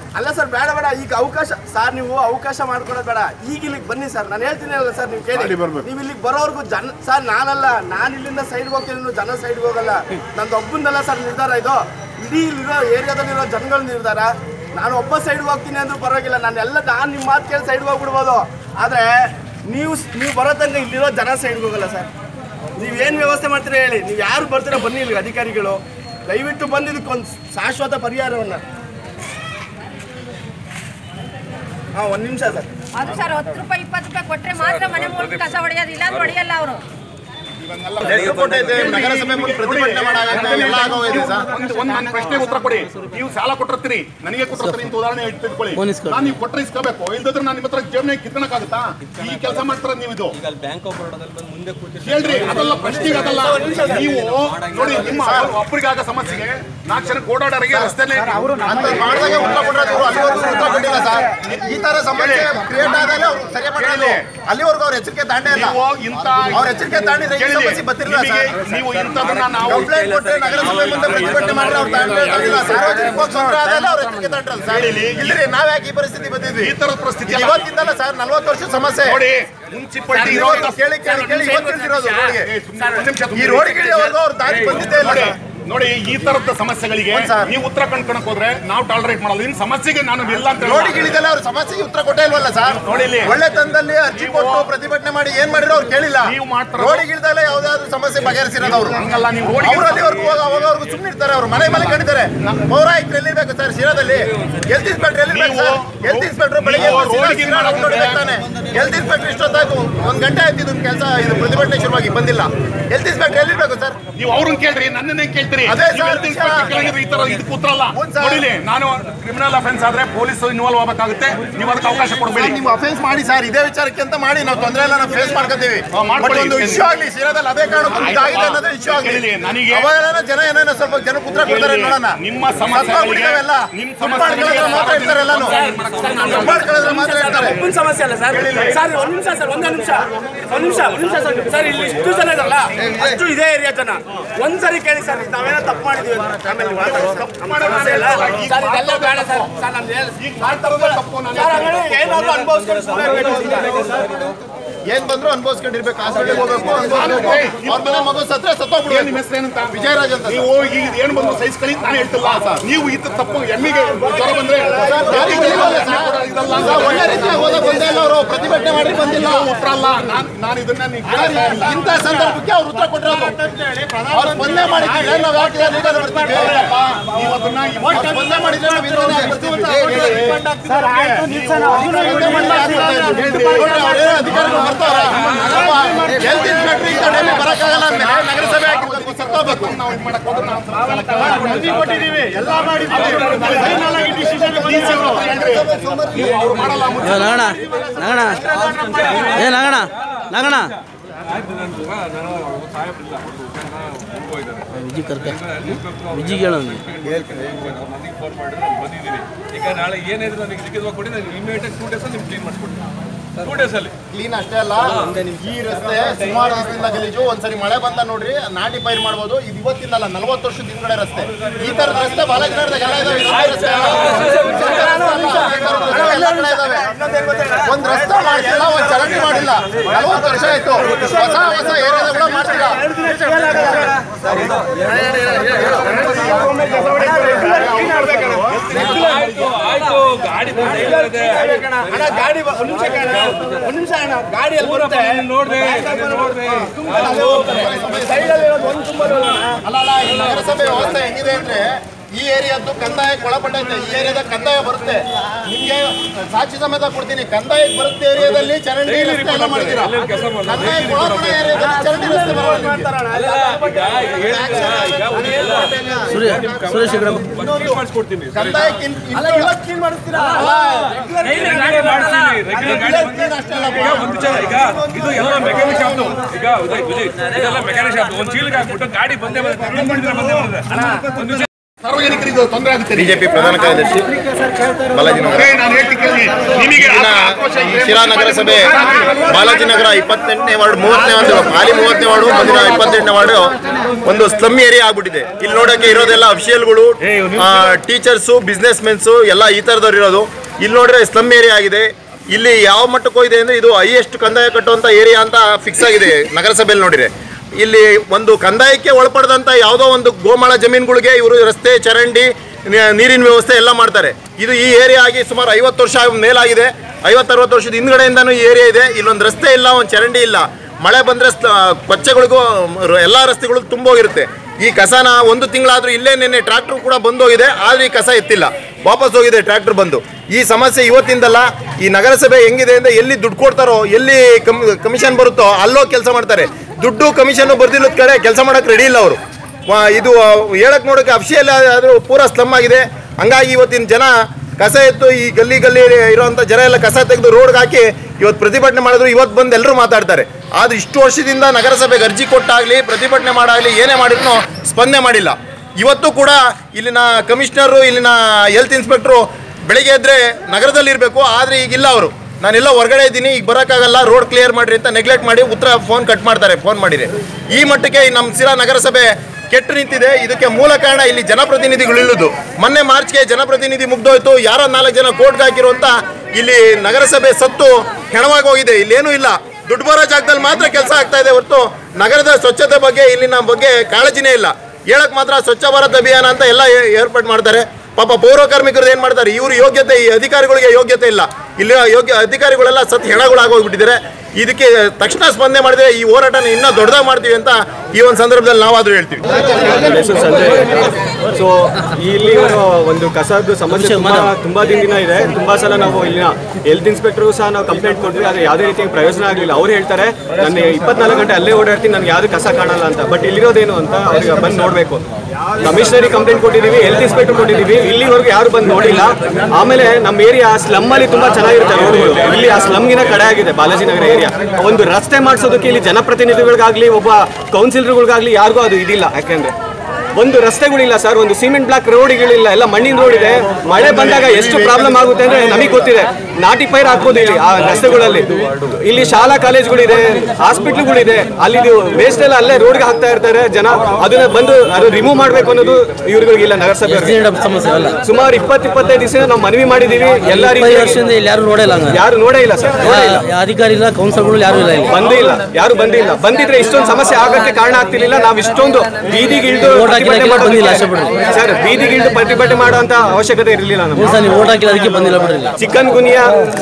ಅಲ್ಲ ಸರ್ ಬೇಡ ಬೇಡ ಈಗ ಅವಕಾಶ ಸರ್ ನೀವು ಅವಕಾಶ ಮಾಡ್ಕೊಳೋದು ಬೇಡ ಈಗ ಇಲ್ಲಿಗೆ ಬನ್ನಿ ಸರ್ ನಾನು ಹೇಳ್ತೀನಿ ಅಲ್ಲ ಸರ್ ನೀವು ಕೇಳಿ ಅಲ್ಲಿ ಬರ್ಬೇಕು. ನೀವು ಇಲ್ಲಿಗೆ ಬರೋರ್ಗು ಜನ ಸರ್ ನಾನಲ್ಲ ನಾನು ಇಲ್ಲಿಂದ ಸೈಡ್ಗೆ ಹೋಗ್ತೀನಿ ನೀವು ಜನ ಸೈಡ್ಗೆ ಹೋಗಲ್ಲ ನಂದು ಒಬ್ಬಂದಲ್ಲ ಸರ್ ನಿರ್ಧಾರ ಇದು ಇಡೀ ಇಲ್ಲಿರೋ ಏರಿಯಾದಲ್ಲಿರೋ ಜನಗಳ ನಿರ್ಧಾರ ನಾನು ಒಬ್ಬ ಸೈಡ್ಗೆ ಹೋಗ್ತೀನಿ ಅಂದ್ರೂ ಪರವಾಗಿಲ್ಲ ನಾನು ಎಲ್ಲ ನಾನು ನಿಮ್ಮ ಮಾತು ಕೇಳಿ ಸೈಡ್ಗೆ ಹೋಗ್ಬಿಡ್ಬೋದು ಆದರೆ ನೀವು ನೀವು ಬರೋ ತನಕ ಇಲ್ಲಿರೋ ಜನ ಸೈಡ್ಗೆ ಹೋಗಲ್ಲ ಸರ್ ನೀವೇನು ವ್ಯವಸ್ಥೆ ಮಾಡ್ತೀರಾ ಹೇಳಿ ನೀವು ಯಾರು ಬರ್ತೀರಾ ಬನ್ನಿ ಇಲ್ಲಿಗೆ ಅಧಿಕಾರಿಗಳು ದಯವಿಟ್ಟು ಬಂದು ಇದಕ್ಕೊಂದು ಶಾಶ್ವತ ಪರಿಹಾರವನ್ನು ಹಾಂ ಒಂದು ನಿಮಿಷ ಸರ್ ಅದು ಸರ್ ಹತ್ತು ರೂಪಾಯಿ ಇಪ್ಪತ್ತು ರೂಪಾಯಿ ಕೊಟ್ರೆ ಮಾತ್ರ ಮನೆ ಮೂಲಕ ಕಸ ಹೊಡೆಯೋದು ಇಲ್ಲ ಅಂದ್ರೆ ಹೊಡೆಯಲ್ಲ ಅವರು ಲೆಟ್ರ್ ಕೊಟ್ಟೈತೆ ನಗರಸಭೆ ಮುಂದೆ ಪ್ರತಿಭಟನೆ ಮಾಡಾಗತ್ತೆ ಎಲ್ಲ ಆಗೋಗಿದೆ ಸರ್ ಒಂದು ಒಂದು ನನ್ನ ಪ್ರಶ್ನೆಗೆ ಉತ್ತರ ಕೊಡಿ ನೀವು ಸಾಲ ಕೊಟ್ಟಿರ್ತೀರಿ ನನಗೆ ಕೊಟ್ಟಿರ್ತೀರಿ ಅಂತ ಉದಾಹರಣೆ ಇಟ್ಟು ತಿಳ್ಕೊಳ್ಳಿ ಫೋನ್ ಇಸ್ಕೊಳ್ಳಿ. ನಾನು ನೀವು ಕೊಟ್ಟರೆ ಇಸ್ಕೋಬೇಕು ಇಲ್ದಿದ್ರೆ ನಾನು ನಿಮ್ಮ ಹತ್ರ ಜೇಬ್ನಾಗ ಕಿತ್ಕೊಳಕ್ಕಾಗುತ್ತಾ ಈ ಕೆಲಸ ಮಾಡ್ತಾರ ನೀವು ಇದು ಬ್ಯಾಂಕ್ ಆಫ್ ಬರೋಡದಲ್ಲಿ ಬಂದು ಮುಂದೆ ಕೂತಿರ್ತಾರೆ ಹೇಳ್ರಿ ಅದೆಲ್ಲ ಪ್ರಶ್ನೆಗೆ ಅದಲ್ಲ ನೀವು ನೋಡಿ ನಿಮ್ಮ ಒಬ್ಬರಿಗಾಗ ಸಮಸ್ಯೆಗೆ ನಾಲ್ಕು ಜನ ಓಡಾಡೋರಿಗೆ ರಸ್ತೆನೇ ಅಂತ ಮಾಡಿದಾಗ ಉತ್ತರ ಕೊಟ್ಟರೆ ಇವರು ಅಲ್ಲಿವರೆಗೂ ಉತ್ತರ ಕೊಟ್ಟಿಲ್ಲ ಸರ್ ಈ ತರ ಸಮಸ್ಯೆ ಕ್ರಿಯೇಟ್ ಆದಾಗಲೇ ಅವ್ರು ಸರಿ ಮಾಡೋದು ಅಲ್ಲಿವರೆಗೂ ಅವ್ರ ಎಚ್ಚರಿಕೆ ತಾಂಡೇ ಇಲ್ಲ ನೀವು ಇಂಥ ಅವ್ರ ಎಚ್ಚರಿಕೆ ತಾಂಡಿದ್ರೆ ಈ ಕೇಳಿ, ಸಮಸ್ಯೆ ಬರ್ತಿರಲಿಲ್ಲ ನಿಮಗೆ- ಸರ್ ನೀವು ಇಂಥದನ್ನ ನಾವು ಕಂಪ್ಲೇಂಟ್ ಕೊಟ್ಟರೆ ನಗರಸಭೆ ಮುಂದೆ ಪ್ರತಿಭಟನೆ ಮಾಡಿದ್ರೆ ಅವ್ರು ತಾಂಡೇ ತಾಂಡಿಲ್ಲ ಸಾರ್ವಜನಿಕವಾಗಿ ತೊಂದರೆ ಆದಾಗಲೇ ಅವ್ರ ಎಚ್ಚರಿಕೆ ತಾಂಡ್ರಲ್ಲ ಸರ್ ಹೇಳಿ. ಇಲ್ರಿ ನಾವ್ ಯಾಕೆ ಈ ಪರಿಸ್ಥಿತಿ ಬಂದಿದ್ವಿ ಈ ತರದ ಪರಿಸ್ಥಿತಿ ಇದು ಅಲ್ಲ. ಇವತ್ತಿಂದಲ್ಲ ಸರ್ ನಲ್ವತ್ತು ವರ್ಷದ ಸಮಸ್ಯೆ ನೋಡಿ ಮುನ್ಸಿಪಾಲಿಟಿ ಸರ್, ಇವತ್ತು ಕೇಳಿ ಕೇಳಿ ಕೇಳಿ ಇವತ್ತು ಇರೋದು ರೋಡ್ಗೆ ಈ ರೋಡ್ ಗಿಳಿಯವರೆಗೂ ಅವ್ರ ದಾರಿ ಬಂದಿದ್ದೇ ಇಲ್ಲ ನೋಡಿ ಸರ್. ನೋಡಿ ಈ ತರದ ಸಮಸ್ಯೆಗಳಿಗೆ ಹೌದು ಸರ್. ನೀವು ಉತ್ತರ ಕಂಡ್ಕೊಳಕ್ ಹೋದ್ರೆ ನಾವು ಟಾಲರೇಟ್ ಮಾಡಲ್ಲ ಇನ್ ಸಮಸ್ಯೆಗೆ ನಾನು ಇಲ್ಲ ಅಂತ ಹೇಳಲ್ಲ. ರೋಡಿಗಿಳಿದಲ್ಲ ಅವ್ರ ಸಮಸ್ಯೆಗೆ ಉತ್ತರ ಕೊಟ್ಟೇ ಇಲ್ವಲ್ಲ ಸರ್ ನೋಡಿ ಇಲ್ಲಿ. ಒಳ್ಳೆ ತಂದಲ್ಲಿ ಅರ್ಜಿ ನೀವು- ಕೊಟ್ಟು ಪ್ರತಿಭಟನೆ ಮಾಡಿ ಏನ್ ಮಾಡಿರೋ ಅವ್ರು ಕೇಳಿಲ್ಲ ನೀವು ಮಾಡ್ತಿರೋದು- ರೋಡಿಗಿಳಿದಲ್ಲ ಯಾವ್ದಾದ್ರು ಸಮಸ್ಯೆ ಬಗೆಹರಿಸಿರೋದು ಅವರು ಹಂಗಲ್ಲ, ನೀವು ರೋಡಿಗೆ- ಅವ್ರು ಅಲ್ಲಿವರೆಗೂ ಹೋಗ ಅವಾಗವ್ರಿಗೂ ಸುಮ್ಮನೆ ಇರ್ತಾರೆ ಅವ್ರು ಮನೆ ಮನೆ ಕಂಡಿದ್ದಾರೆ ಪೌರಾಯುಕ್ತರು ಎಲ್ಲಿರ್ಬೇಕು ಸರ್ ಶಿರಾದಲ್ಲಿ ಹೆಲ್ತ್ ಇನ್ಸ್ಪೆಕ್ಟರ್ ಎಲ್ಲಿರ್ಬೇಕು ನೀವು- ಸರ್ ಹೆಲ್ತ್ ಇನ್ಸ್ಪೆಕ್ಟರ್ ಬೆಳಿಗ್ಗೆ ನೀವು ಎದ್ದು ಶಿರಾ- ರೋಡಿಗೆ ಶಿರಾ ಮಾಡೋದು ನೋಡ್ಬೇಕು ತಾನೆ ಹೆಲ್ತ್ ಇನ್ಸ್ಪೆಕ್ಟರ್ ಇಷ್ಟೊತ್ತಾಯ್ತು ಒಂದ್ ಗಂಟೆ ಆಯ್ತು ಇದನ್ನ ಕೆಲಸ ಇದು ಪ್ರತಿಭಟನೆ ಶುರುವಾಗಿ ಬಂದಿಲ್ಲ ಹೆಲ್ತ್ ಇನ್ಸ್ಪೆಕ್ಟರ್ ಎಲ್ಲಿರ್ಬೇಕು ಸರ್ ನೀವು ಅವ್ರನ್ನ ಕೇಳ್ರಿ ನನ್ನನ್ನೇ ಕೇಳ್ತೀರಿ ಅದೇ ನೀವು ಸರ್, health inspector ವಿಷಯ. ಕೇಳಿದ್ರೆ ಈ ತರ ಇದಕ್ಕೆ ಉತ್ತರ ಅಲ್ಲ ಹೌದು ಸರ್. ನೋಡಿಲಿ ನಾನು ಕ್ರಿಮಿನಲ್ ಅಫೆನ್ಸ್ ಆದ್ರೆ ಪೊಲೀಸ್ ಇನ್ವಾಲ್ವ್ ಆಗಬೇಕಾಗುತ್ತೆ ನೀವು ಅದಕ್ಕೆ ಅವಕಾಶ ಕೊಡಬೇಡಿ ನೀವು ಅಫೆನ್ಸ್ ಮಾಡಿ ಸರ್ ಇದೇ ವಿಚಾರಕ್ಕೆ ಅಂತ ಮಾಡಿ ನಾವು ತೊಂದರೆ ಎಲ್ಲ ನಾವು ಫೇಸ್ ಮಾಡ್ಕೊತೀವಿ ಹಾ, ಮಾಡ್ಕೊಳ್ಳಿ. ಬಟ್ ಒಂದು ಇಶ್ಯೂ ಆಗ್ಲಿ ಶಿರಾದಲ್ಲಿ ಅದೇ ಕಾರಣಕ್ಕೆ ಆಯ್ತು. ಇದಾಗಿದೆ ಅನ್ನೋದೇ ಇಶ್ಯೂ ಆಗ್ಲಿ ಕೇಳಿಲಿ, ನನಗೆ- ಅವಾಗೆಲ್ಲ ಜನ ಏನೇನೋ ಸ್ವಲ್ಪ ಜನ ಉತ್ತರ ಕೊಡ್ತಾರೆ ಕೇಳಿಲಿ, ನೋಡೋಣ ನಿಮ್ಮ ಸಮಸ್ಯೆಗಳಿಗೆ- ಸತ್ತೋಗ್ಬಿಟ್ಟಿದ್ದಾವೆಲ್ಲ. ನಿಮ್ಮ ದುಡ್ಡು ಮಾಡ್ಕೊಳ್ಳೋದ್ರೆ ಮಾತ್ರ ಇರ್ತಾರೆ ಎಲ್ಲಾನು ದುಡ್ಡು ಮಾಡ್ಕೊಳ್ಳೋದ್ರೆ ಮಾತ್ರ ಇರ್ತಾರೆ ಒಬ್ಬನ ಸಮಸ್ಯೆ ಅಲ್ಲ ಸರ್ ಸರ್ ಒಂದ್ ನಿಮಿಷ ಸರ್ ಒಂದೇ ನಿಮಿಷ ಒಂದ್ ನಿಮಿಷ ಒಂದ್ ನಿಮಿಷ ಸರ್ ಸರ್ ಇಲ್ಲಿ ಇಷ್ಟು ಜನ ಇದಾರಲ್ಲ ಅಷ್ಟು ಇದೇ ಏರಿಯಾ ಜನ ಒಂದ್ಸರಿ ಕೇಳಿ ಸರ್ ನಾವೇನೋ ತಪ್ಪು ಮಾಡಿದೀವಿ ಅಂತ ಆಮೇಲೆ ನೀವು ಮಾತಾಡಿ. ನಮ್ಮ ಸಮಸ್ಯೆ ಇಲ್ಲ ಸರ್ ಇದೆಲ್ಲ ಬೇಡ ಸರ್ ಸರ್ ನಮ್ದು ಹೇಳಿ ಈಗ ಮಾಡ್ತಾರಲ್ಲ ತಪ್ಪು ನಾನು ಸರ್ ಹಂಗಾದ್ರೆ ಏನಾದ್ರು ಅನುಭವಿಸ್ಕೊಂಡು ಸುಮ್ಮನೆ ಇರ್ಬೇಕು ಏನ್ ಬಂದ್ರು ಅನ್ಭವಿಸ್ಕೊಂಡಿರ್ಬೇಕು ಹಾಸ್ಪಿಟಲ್ ಹೋಗ್ಬೇಕು ಅನ್ಭವಿಸ್ಬೇಕು. ಅವ್ರ ಮನೆ ಮಗು ಸತ್ರೆ ಏನ್ ಸತ್ತೋಗ್ಬಿಡು ನಿಮ್ಮ ಹೆಸರು ಏನಂತ ವಿಜಯರಾಜ್ ಅಂತ ನೀವು ಈಗ ಏನು ಬಂದು ಸಹಿಸ್ಕೊಳ್ಳಿ ನಾನು ಹೇಳ್ತಿಲ್ಲ ನೀವು ಈ ತರ ತಪ್ಪು ಎಮ್ಮಿಗೆ ಜ್ವರ ಬಂದ್ರೆ ಯಾರಿಗೆ ಗೊತ್ತಿಲ್ಲ ಸರ್? ಇದಲ್ಲ ಅಂತ ಸರ್, ಒಳ್ಳೆ ರೀತಿಯಾಗಿ ಓದಕ್ ಬಂದೇ ಇಲ್ಲ ಅವರು ಪ್ರತಿಭಟನೆ ಮಾಡಿ ಬಂದಿಲ್ಲ ನೀವು ಉತ್ತರ ಅಲ್ಲ ನಾನು ನಾನು ಇದನ್ನ ನೀವು ಕೇಳ್ತಾ ಇಲ್ಲ. ಇಂಥ ಸಂದರ್ಭಕ್ಕೆ ಅವ್ರು ಉತ್ತರ ಕೊಟ್ಟಿರೋದು ಅವ್ರು ಸ್ಪಂದನೆ ಮಾಡಿದ್ರೆ ನಾವು ಯಾಕೆ ಇದನ್ನ ನಿರ್ಧಾರ ಮಾಡ್ತೀವಿ ನೀವು ಅದನ್ನ ಅವ್ರು ಸ್ಪಂದನೆ ಮಾಡಿದ್ರೆ ನಾವು ಇದನ್ನ ಬರ್ತೀವಿ ಅಂತ ಸ್ಪಂದನೆ ಮಾಡಿದ್ರೆ ಯಾಕೆ ಬರ್ತಾ ಇದ್ರು? ನೋಡ್ರಿ, ಅವ್ರೇನೋ ಅಧಿಕಾರಿಗಳು ಬರ್ತಾವ್ರೆ. ನಮ್ಮ ಹೆಲ್ತ್ ಇನ್ಸ್ಪೆಕ್ಟರ್ ಈ ಕಡೆ ಬರಕ್ಕಾಗಲ್ಲ ಅಂದ್ಮೇಲೆ ನಗರಸಭೆ ಹಾಕಿರ್ಬೇಕು ಸತ್ತೋಗ್ಬೇಕು ನಾವು ಇದು ಮಾಡಕ್ ಹೋದ್ರೆ ನಾವು ನೀವು ಅವ್ರು ಮಾಡಲ್ಲ ಏ ನಗಣ ನಗಣ ಏ ನಗಣ ನಗಣ ವಿಜಿ ಕರ್ಕ ವಿಜಿಗೆ ಹೇಳೋ ನೀನು. ನನಗೆ ಫೋನ್ ಮಾಡಿದ್ರೆ ನಾನು ಬಂದಿದ್ದೀನಿ ಈಗ ನಾಳೆ ಏನಿದ್ರು ನನಗೆ ಲಿಖಿತವಾಗಿ ಕೊಡಿ ನಾನು ಇಮಿಡಿಯೇಟ್ ಟೂ ಡೇಸ್ ನಿಮ್ಗೆ ಕ್ಲೀನ್ ಮಾಡಿಕೊಡ್ತೀನಿ ಟೂ ಡೇಸಲ್ಲಿ ಕ್ಲೀನ್ ಅಷ್ಟೇ ಅಲ್ಲ ಈ ರಸ್ತೆ ಸುಮಾರು ದಿವಸದಿಂದ ಗಲೀಜು ಒಂದ್ಸರಿ ಮಳೆ ಬಂದ ನೋಡ್ರಿ ನಾಟಿ ಪೈರ್ ಮಾಡ್ಬೋದು ಇದು ಇವತ್ತಿಂದ ಅಲ್ಲ ನಲ್ವತ್ತು ವರ್ಷದ ಹಿಂದ್ಗಡೆ ರಸ್ತೆ ಈ ತರದ ರಸ್ತೆ ಬಾಲಾಜಿನಗರದಾಗ ಎಲ್ಲ ಇದಾವೆ ಇದು ರಸ್ತೆ ಅಲ್ಲ. ಈ ಥರದ ರಸ್ತೆ ಎಲ್ಲ ಕಡೆ ಇದಾವೆ. ಒಂದ್ ರಸ್ತೆ ಮಾಡಿಲ್ಲ ಒಂದ್ ಚರಂಡಿ ಮಾಡಿಲ್ಲ ನಲ್ವತ್ತು ವರ್ಷ ಆಯ್ತು ಹೊಸ ಹೊಸ ಏರಿಯಾದ ಕೂಡ ಮಾಡ್ತೀರಾ ಆಯ್ತು ಆಯ್ತು ಗಾಡಿ ಬಂದೇ ಇದೆ. ಅಣ್ಣ ಗಾಡಿ ಬ- ಒಂದ್ ನಿಮಿಷ ಕಣ ಒಂದ್ ನಿಮಿಷ ಅಣ್ಣ ಗಾಡಿ ಅಲ್ಲಿ ಬರುತ್ತೆ ನೋಡ್ದೆ ನೋಡ್ದೆ ಸೈಡಲ್ಲಿ ಇರೋದು ಒಂದು ತುಂಬೋದು ಅಲ್ಲ ಅಲ್ಲ ಈ ನಗರಸಭೆ ವ್ಯವಸ್ಥೆ ಹೆಂಗಿದೆ ಅಂದ್ರೆ ಈ ಏರಿಯಾದ್ದು ಕಂದಾಯಕ್ಕೆ ಒಳಪಟ್ಟೈತೆ ಈ ಏರಿಯಾದ ಕಂದಾಯ ಬರುತ್ತೆ ನಿಮ್ಗೆ ಸಾಕ್ಷಿ ಸಮೇತ ಕೊಡ್ತೀನಿ ಕಂದಾಯಕ್ಕೆ ಬರುತ್ತೆ ಏರಿಯಾದಲ್ಲಿ ಚರಂಡಿ ರಸ್ತೆ ಎಲ್ಲ ಮಾಡಿದ್ದೀರಾ ಕಂದಾಯಕ್ಕೆ ಒಳಪಡ ಏರಿಯಾದಲ್ಲಿ ಚರಂಡಿ ರಸ್ತೆ ಬರೋಲ್ಲ ನಿಮ್ಗೆ. ಸುರೇಶ್ ಸುರೇಶ್ ಈ ಕಡೆ ಬಾ. ಕ್ಲೀನ್ ಮಾಡಿಸ್ಕೊಡ್ತೀನಿ ಕಂದಾಯಕ್ಕೆ ಇನ್- ಇನ್ನು ಕ್ಲೀನ್ ಮಾಡಿಸ್ತೀರಾ ರೆಗ್ಯುಲರ್ ಗಾಡಿ ಮಾಡ್ತೀನಿ ರೆಗ್ಯುಲರ್ ಗಾಡಿ ಕ್ಲೀನ್ ಅಷ್ಟೇ ಅಲ್ಲ ಈಗ ಒಂದು ವಿಚಾರ ಈಗ ಇದು ಎಲ್ಲ ಮೆಕ್ಯಾನಿಕ್ ಶಾಪ್ದು ಈಗ ಉದಯ್ ವಿಜಯ್ ಇದೆಲ್ಲ ಮೆಕ್ಯಾನಿಕ್ ಶಾಪ್ ಒಂದು ಚೀಲಿಗೆ ಹಾಕ್ಬಿಟ್ಟು ಗಾಡಿ ಬಂದೇ ಬಂದೆ ಬಂದೇ ಬಂದಿದೆ ಒಂದು ವಿಷಯ ಸಾರ್ವಜನಿಕರಿಗೆ ತೊಂದರೆ ಆಗುತ್ತೆ ಬಿಜೆಪಿ ಪ್ರಧಾನ ಕಾರ್ಯದರ್ಶಿ ಬಾಲಾಜಿನಗರ ಏ, ನಾನು ಹೇಳ್ತೀನಿ ಕೇಳಿ. ನಿಮಗೆ ಇಲ್ಲಿನ ಆಕ್ರೋಶ ಇದ್ರೆ ಶಿರಾ ನಗರಸಭೆ ಬಾಲಾಜಿನಗರ ಇಪ್ಪತ್ತೆಂಟನೇ ವಾರ್ಡ್ ಮೂವತ್ತನೇ ಒಂದು ಹಾಲಿ ಮೂವತ್ತನೇ ವಾರ್ಡು ಮುಂದಿನ ಇಪ್ಪತ್ತೆಂಟನೇ ವಾರ್ಡು ಒಂದು ಸ್ಲಮ್ ಏರಿಯಾ ಆಗ್ಬಿಟ್ಟಿದೆ ಇಲ್ಲಿ ನೋಡೋಕೆ ಇರೋದೆಲ್ಲ ಅಫಿಷಿಯಲ್ಗಳು ಟೀಚರ್ಸು ಬಿಸ್ನೆಸ್ ಮೆನ್ಸು ಎಲ್ಲ ಈ ಥರದವ್ರು ಇರೋದು ಇಲ್ಲಿ ನೋಡಿದ್ರೆ ಸ್ಲಮ್ ಏರಿಯಾ ಆಗಿದೆ ಇಲ್ಲಿ ಯಾವ ಮಟ್ಟಕ್ಕೆ ಹೋಗಿದೆ ಅಂದರೆ ಇದು ಹೈಯೆಸ್ಟ್ ಕಂದಾಯ ಕಟ್ಟುವಂಥ ಏರಿಯಾ ಅಂತ ಫಿಕ್ಸ್ ಆಗಿದೆ ನಗರಸಭೆಯಲ್ಲಿ ನೋಡಿದ್ರೆ ಇಲ್ಲಿ ಒಂದು ಕಂದಾಯಕ್ಕೆ ಒಳಪಡದಂಥ ಯಾವುದೋ ಒಂದು ಗೋಮಾಳ ಜಮೀನುಗಳಿಗೆ ಇವರು ರಸ್ತೆ ಚರಂಡಿ ನಿ- ನೀರಿನ ವ್ಯವಸ್ಥೆ ಎಲ್ಲ ಮಾಡ್ತಾರೆ ಇದು ಈ ಏರಿಯಾ ಆಗಿ ಸುಮಾರು ಐವತ್ತು ವರ್ಷ ಮೇಲಾಗಿದೆ ಐವತ್ತರವತ್ತು ವರ್ಷದ ಹಿಂದ್ಗಡೆಯಿಂದನೂ ಈ ಏರಿಯಾ ಇದೆ ಇಲ್ಲೊಂದು ರಸ್ತೆ ಇಲ್ಲ ಒಂದು ಚರಂಡಿ ಇಲ್ಲ ಮಳೆ ಬಂದರೆ ಕೊಚ್ಚೆಗಳಿಗೂ ಎಲ್ಲ ರಸ್ತೆಗಳು ತುಂಬೋಗಿರುತ್ತೆ ಈ ಕಸನ ಒಂದು ತಿಂಗಳಾದರೂ ಇಲ್ಲೇ ನಿನ್ನೆ ಟ್ರ್ಯಾಕ್ಟರ್ ಕೂಡ ಬಂದೋಗಿದೆ ಆದರೆ ಈ ಕಸ ಎತ್ತಿಲ್ಲ ವಾಪಸ್ ಹೋಗಿದೆ ಟ್ರ್ಯಾಕ್ಟರ್ ಬಂದು ಈ ಸಮಸ್ಯೆ ಇವತ್ತಿಂದಲ್ಲ ಈ ನಗರಸಭೆ ಹೆಂಗಿದೆ ಅಂದರೆ ಎಲ್ಲಿ ದುಡ್ಡು ಕೊಡ್ತಾರೋ ಎಲ್ಲಿ ಕಮ್ ಕಮಿಷನ್ ಬರುತ್ತೋ ಅಲ್ಲೋ ಕೆಲಸ ಮಾಡ್ತಾರೆ ದುಡ್ಡು ಕಮಿಷನ್ ಬರ್ದಿಲ್ಲದ ಕಡೆ ಕೆಲಸ ಮಾಡೋಕೆ ರೆಡಿ ಇಲ್ಲ ಅವರು ಇದು ಹೇಳಕ್ ನೋಡೋಕೆ ಅಫಿಷಿಯಲ್ ಆದರೂ ಪೂರ ಸ್ಲಮ್ ಆಗಿದೆ ಹಂಗಾಗಿ ಇವತ್ತಿನ ಜನ ಕಸ ಎತ್ತು ಈ ಗಲ್ಲಿ ಗಲ್ಲಿ ಇರೋಂಥ ಜನ ಎಲ್ಲ ಕಸ ತೆಗೆದು ರೋಡ್ಗೆ ಹಾಕಿ ಇವತ್ತು ಪ್ರತಿಭಟನೆ ಮಾಡಿದ್ರು ಇವತ್ತು ಬಂದು ಎಲ್ಲರೂ ಮಾತಾಡ್ತಾರೆ ಆದ್ರೆ ಇಷ್ಟು ವರ್ಷದಿಂದ ನಗರಸಭೆಗೆ ಅರ್ಜಿ ಕೊಟ್ಟಾಗಲಿ ಪ್ರತಿಭಟನೆ ಮಾಡಾಗಲಿ ಏನೇ ಮಾಡಿದ್ರು ಸ್ಪಂದನೆ ಮಾಡಿಲ್ಲ ಇವತ್ತು ಕೂಡ ಇಲ್ಲಿನ ಕಮಿಷನರು ಇಲ್ಲಿನ ಹೆಲ್ತ್ ಇನ್ಸ್ಪೆಕ್ಟ್ರು ಬೆಳಿಗ್ಗೆ ಎದ್ರೆ ನಗರದಲ್ಲಿ ಇರಬೇಕು ಆದರೆ ಈಗಿಲ್ಲ ಅವರು ನಾನೆಲ್ಲ ಹೊರಗಡೆ ಇದ್ದೀನಿ ಈಗ ಬರೋಕ್ಕಾಗಲ್ಲ ರೋಡ್ ಕ್ಲಿಯರ್ ಮಾಡಿರಿ ಅಂತ ನೆಗ್ಲೆಕ್ಟ್ ಮಾಡಿ ಉತ್ತರ ಫೋನ್ ಕಟ್ ಮಾಡ್ತಾರೆ ಫೋನ್ ಮಾಡಿರಿ ಈ ಮಟ್ಟಕ್ಕೆ ಈ ನಮ್ಮ ಸಿರಾ ನಗರಸಭೆ ಕೆಟ್ಟು ನಿಂತಿದೆ ಇದಕ್ಕೆ ಮೂಲ ಕಾರಣ ಇಲ್ಲಿ ಜನಪ್ರತಿನಿಧಿಗಳು ಇಲ್ಲದು ಮೊನ್ನೆ ಮಾರ್ಚ್ಗೆ ಜನಪ್ರತಿನಿಧಿ ಮುಗ್ದೋಯ್ತು ಯಾರೋ ನಾಲ್ಕು ಜನ ಕೋರ್ಟ್ಗೆ ಹಾಕಿರುವಂತ ಇಲ್ಲಿ ನಗರಸಭೆ ಸತ್ತು ಹೆಣವಾಗಿ ಹೋಗಿದೆ ಇಲ್ಲೇನೂ ಇಲ್ಲ ದುಡ್ಡು ಬರೋ ಜಾಗದಲ್ಲಿ ಮಾತ್ರ ಕೆಲಸ ಆಗ್ತಾ ಇದೆ ಹೊರತು ನಗರದ ಸ್ವಚ್ಛತೆ ಬಗ್ಗೆ ಇಲ್ಲಿನ ಬಗ್ಗೆ ಕಾಳಜಿನೇ ಇಲ್ಲ ಹೇಳಕ್ ಮಾತ್ರ ಸ್ವಚ್ಛ ಭಾರತ್ ಅಭಿಯಾನ ಅಂತ ಎಲ್ಲ ಏ- ಏರ್ಪಾಡು ಮಾಡ್ತಾರೆ ಪಾಪ ಪೌರ ಕಾರ್ಮಿಕರು ಏನ್ ಮಾಡ್ತಾರೆ ಇವ್ರ ಯೋಗ್ಯತೆ ಈ ಅಧಿಕಾರಿಗಳಿಗೆ ಯೋಗ್ಯತೆ ಇಲ್ಲ ಇಲ್ಲಿ ಯೋಗ್ಯ ಅಧಿಕಾರಿಗಳೆಲ್ಲ ಸತ್ ಹೆಣಗಳಾಗೋಗ್ಬಿಟ್ಟಿದ್ದಾರೆ ಇದಕ್ಕೆ ತಕ್ಷಣ ಸ್ಪಂದನೆ ಮಾಡಿದ್ರೆ ಈ ಹೋರಾಟನ ಇನ್ನೂ ದೊಡ್ಡದಾಗಿ ಮಾಡ್ತೀವಿ ಅಂತ ಈ ಒಂದು ಸಂದರ್ಭದಲ್ಲಿ ನಾವಾದ್ರೂ ಹೇಳ್ತೀವಿ ನನ್ನ ಹೆಸರು ಸಂಜಯ್ ಸೊ ಇಲ್ಲಿ ಒಂದು ಕಸದ ಸಮಸ್ಯೆ ತುಂಬಾ ತುಂಬಾ ದಿನದಿಂದ ಇದೆ ತುಂಬಾ ಸಲ ನಾವು ಇಲ್ಲಿನ ಹೆಲ್ತ್ ಇನ್ಸ್ಪೆಕ್ಟರ್ಗೂ ಸಹ ನಾವು ಕಂಪ್ಲೇಂಟ್ ಕೊಟ್ವಿ ಆದರೆ ಯಾವುದೇ ರೀತಿಯ ಪ್ರಯೋಜನ ಆಗಲಿಲ್ಲ ಅವ್ರು ಹೇಳ್ತಾರೆ ನಾನು ಇಪ್ಪತ್ನಾಲ್ಕು ಗಂಟೆ ಅಲ್ಲೇ ಓಡಾಡ್ತೀನಿ ನನಗೆ ಯಾವುದು ಕಸ ಕಾಣಲ್ಲ ಅಂತ ಬಟ್ ಇಲ್ಲಿರೋದೇನು ಅಂತ ಅವ್ರಿಗೆ ಬಂದು ನೋಡಬೇಕು ಕಮಿಷನರಿ ಕಂಪ್ಲೇಂಟ್ ಕೊಟ್ಟಿದ್ದೀವಿ ಹೆಲ್ತ್ ಇನ್ಸ್ಪೆಕ್ಟರ್ ಕೊಟ್ಟಿದ್ದೀವಿ ಇಲ್ಲಿವರೆಗೂ ಯಾರು ಬಂದು ನೋಡಿಲ್ಲ ಆಮೇಲೆ ನಮ್ಮ ಏರಿಯಾ ಸ್ಲಮ್ ಅಲ್ಲಿ ತುಂಬಾ ಚೆನ್ನಾಗಿರುತ್ತೆ ರೋಡ್ಗಳು ಇಲ್ಲಿ ಆ ಸ್ಲಮ್ಗಿನ ಕಡೆ ಆಗಿದೆ ಬಾಲಾಜಿನಗರ ಏರಿಯಾ ಒಂದು ರಸ್ತೆ ಮಾಡಿಸೋದಕ್ಕೆ ಇಲ್ಲಿ ಜನಪ್ರತಿನಿಧಿಗಳಿಗಾಗ್ಲಿ ಒಬ್ಬ ಕೌನ್ಸಿಲರ್ಗಳಿಗಾಗ್ಲಿ ಯಾರಿಗೂ ಅದು ಇದಿಲ್ಲ ಯಾಕೆಂದ್ರೆ ಒಂದು ರಸ್ತೆಗಳಿಲ್ಲ ಸರ್ ಒಂದು ಸಿಮೆಂಟ್ ಬ್ಲಾಕ್ ರೋಡ್ಗಳಿಲ್ಲ ಎಲ್ಲ ಮಣ್ಣಿನ ರೋಡ್ ಇದೆ ಮಳೆ ಬಂದಾಗ ಎಷ್ಟು ಪ್ರಾಬ್ಲಮ್ ಆಗುತ್ತೆ ಅಂದ್ರೆ ನಮಗೆ ಗೊತ್ತಿದೆ ನಾಟಿ ಪೈರ್ ಹಾಕ್ಬೋದು ಇಲ್ಲಿ ಆ ರಸ್ತೆಗಳಲ್ಲಿ ಇಲ್ಲಿ ಶಾಲಾ ಕಾಲೇಜ್ಗಳಿದೆ ಹಾಸ್ಪಿಟ್ಲ್ಗಳಿದೆ ಅಲ್ಲಿ ವೇಸ್ಟ್ ಎಲ್ಲ ಅಲ್ಲೇ ರೋಡ್ಗೆ ಹಾಕ್ತಾ ಇರ್ತಾರೆ ಜನ ಅದನ್ನ ಬಂದು ಅದು ರಿಮೂವ್ ಮಾಡಬೇಕು ಅನ್ನೋದು ಇವ್ರಿಗಳಿಗಿಲ್ಲ ನಗರಸಭೆ ಸಮಸ್ಯೆ ಅಲ್ಲ ಸುಮಾರು ಇಪ್ಪತ್ತು ಇಪ್ಪತ್ತೈದು ದಿವಸ ನಾವು ಮನವಿ ಮಾಡಿದೀವಿ ಎಲ್ಲ ಐದು ರೀತಿ ವರ್ಷದಿಂದ ಇಲ್ಲಿ ಯಾರು ನೋಡಿಲ್ಲ ಹಂಗ ಯಾರು ನೋಡೇ ಇಲ್ಲ ಸರ್ ನೋಡೇ ಇಲ್ಲ ಯಾ- ಅಧಿಕಾರಿ ಇಲ್ಲ ಕೌನ್ಸಿಲ್ಗಳು ಯಾರು ಇಲ್ಲ ಇಲ್ಲಿ ಬಂದೇ ಇಲ್ಲ ಯಾರು ಬಂದಿಲ್ಲ ಬಂದಿದ್ರೆ ಇಷ್ಟೊಂದು ಸಮಸ್ಯೆ ಆಗಕ್ಕೆ ಕಾರಣ ಆಗ್ತಿರ್ಲಿಲ್ಲ ನಾವು ಇಷ್ಟೊಂದು ಬೀದಿಗೆ ಇಳಿದು ಓಟ್ ಹಾಕಿಲ್ಲ, ಪ್ರತಿಭಟನೆ ಬಂದಿಲ್ಲ, ಅಷ್ಟೇ ಮಾಡೋದಕ್ಕೆ- ಬಿಡ್ರಿ. ಸರ್ ಬೀದಿಗೆ ಇಳಿದು ಪ್ರತಿಭಟನೆ ಮಾಡುವಂತ ಅವಶ್ಯಕತೆ ಇರಲಿಲ್ಲ ನಮ್ಗೆ ಮೂರು ಸಲ ಓಟ್ ಹಾಕಿಲ್ಲ ಅದಕ್ಕೆ ಬಂದಿಲ್ಲ ಬಿಡ್ರಿ ಇಲ್ಲಿ. ಚಿಕನ್ ಗುನಿಯಾ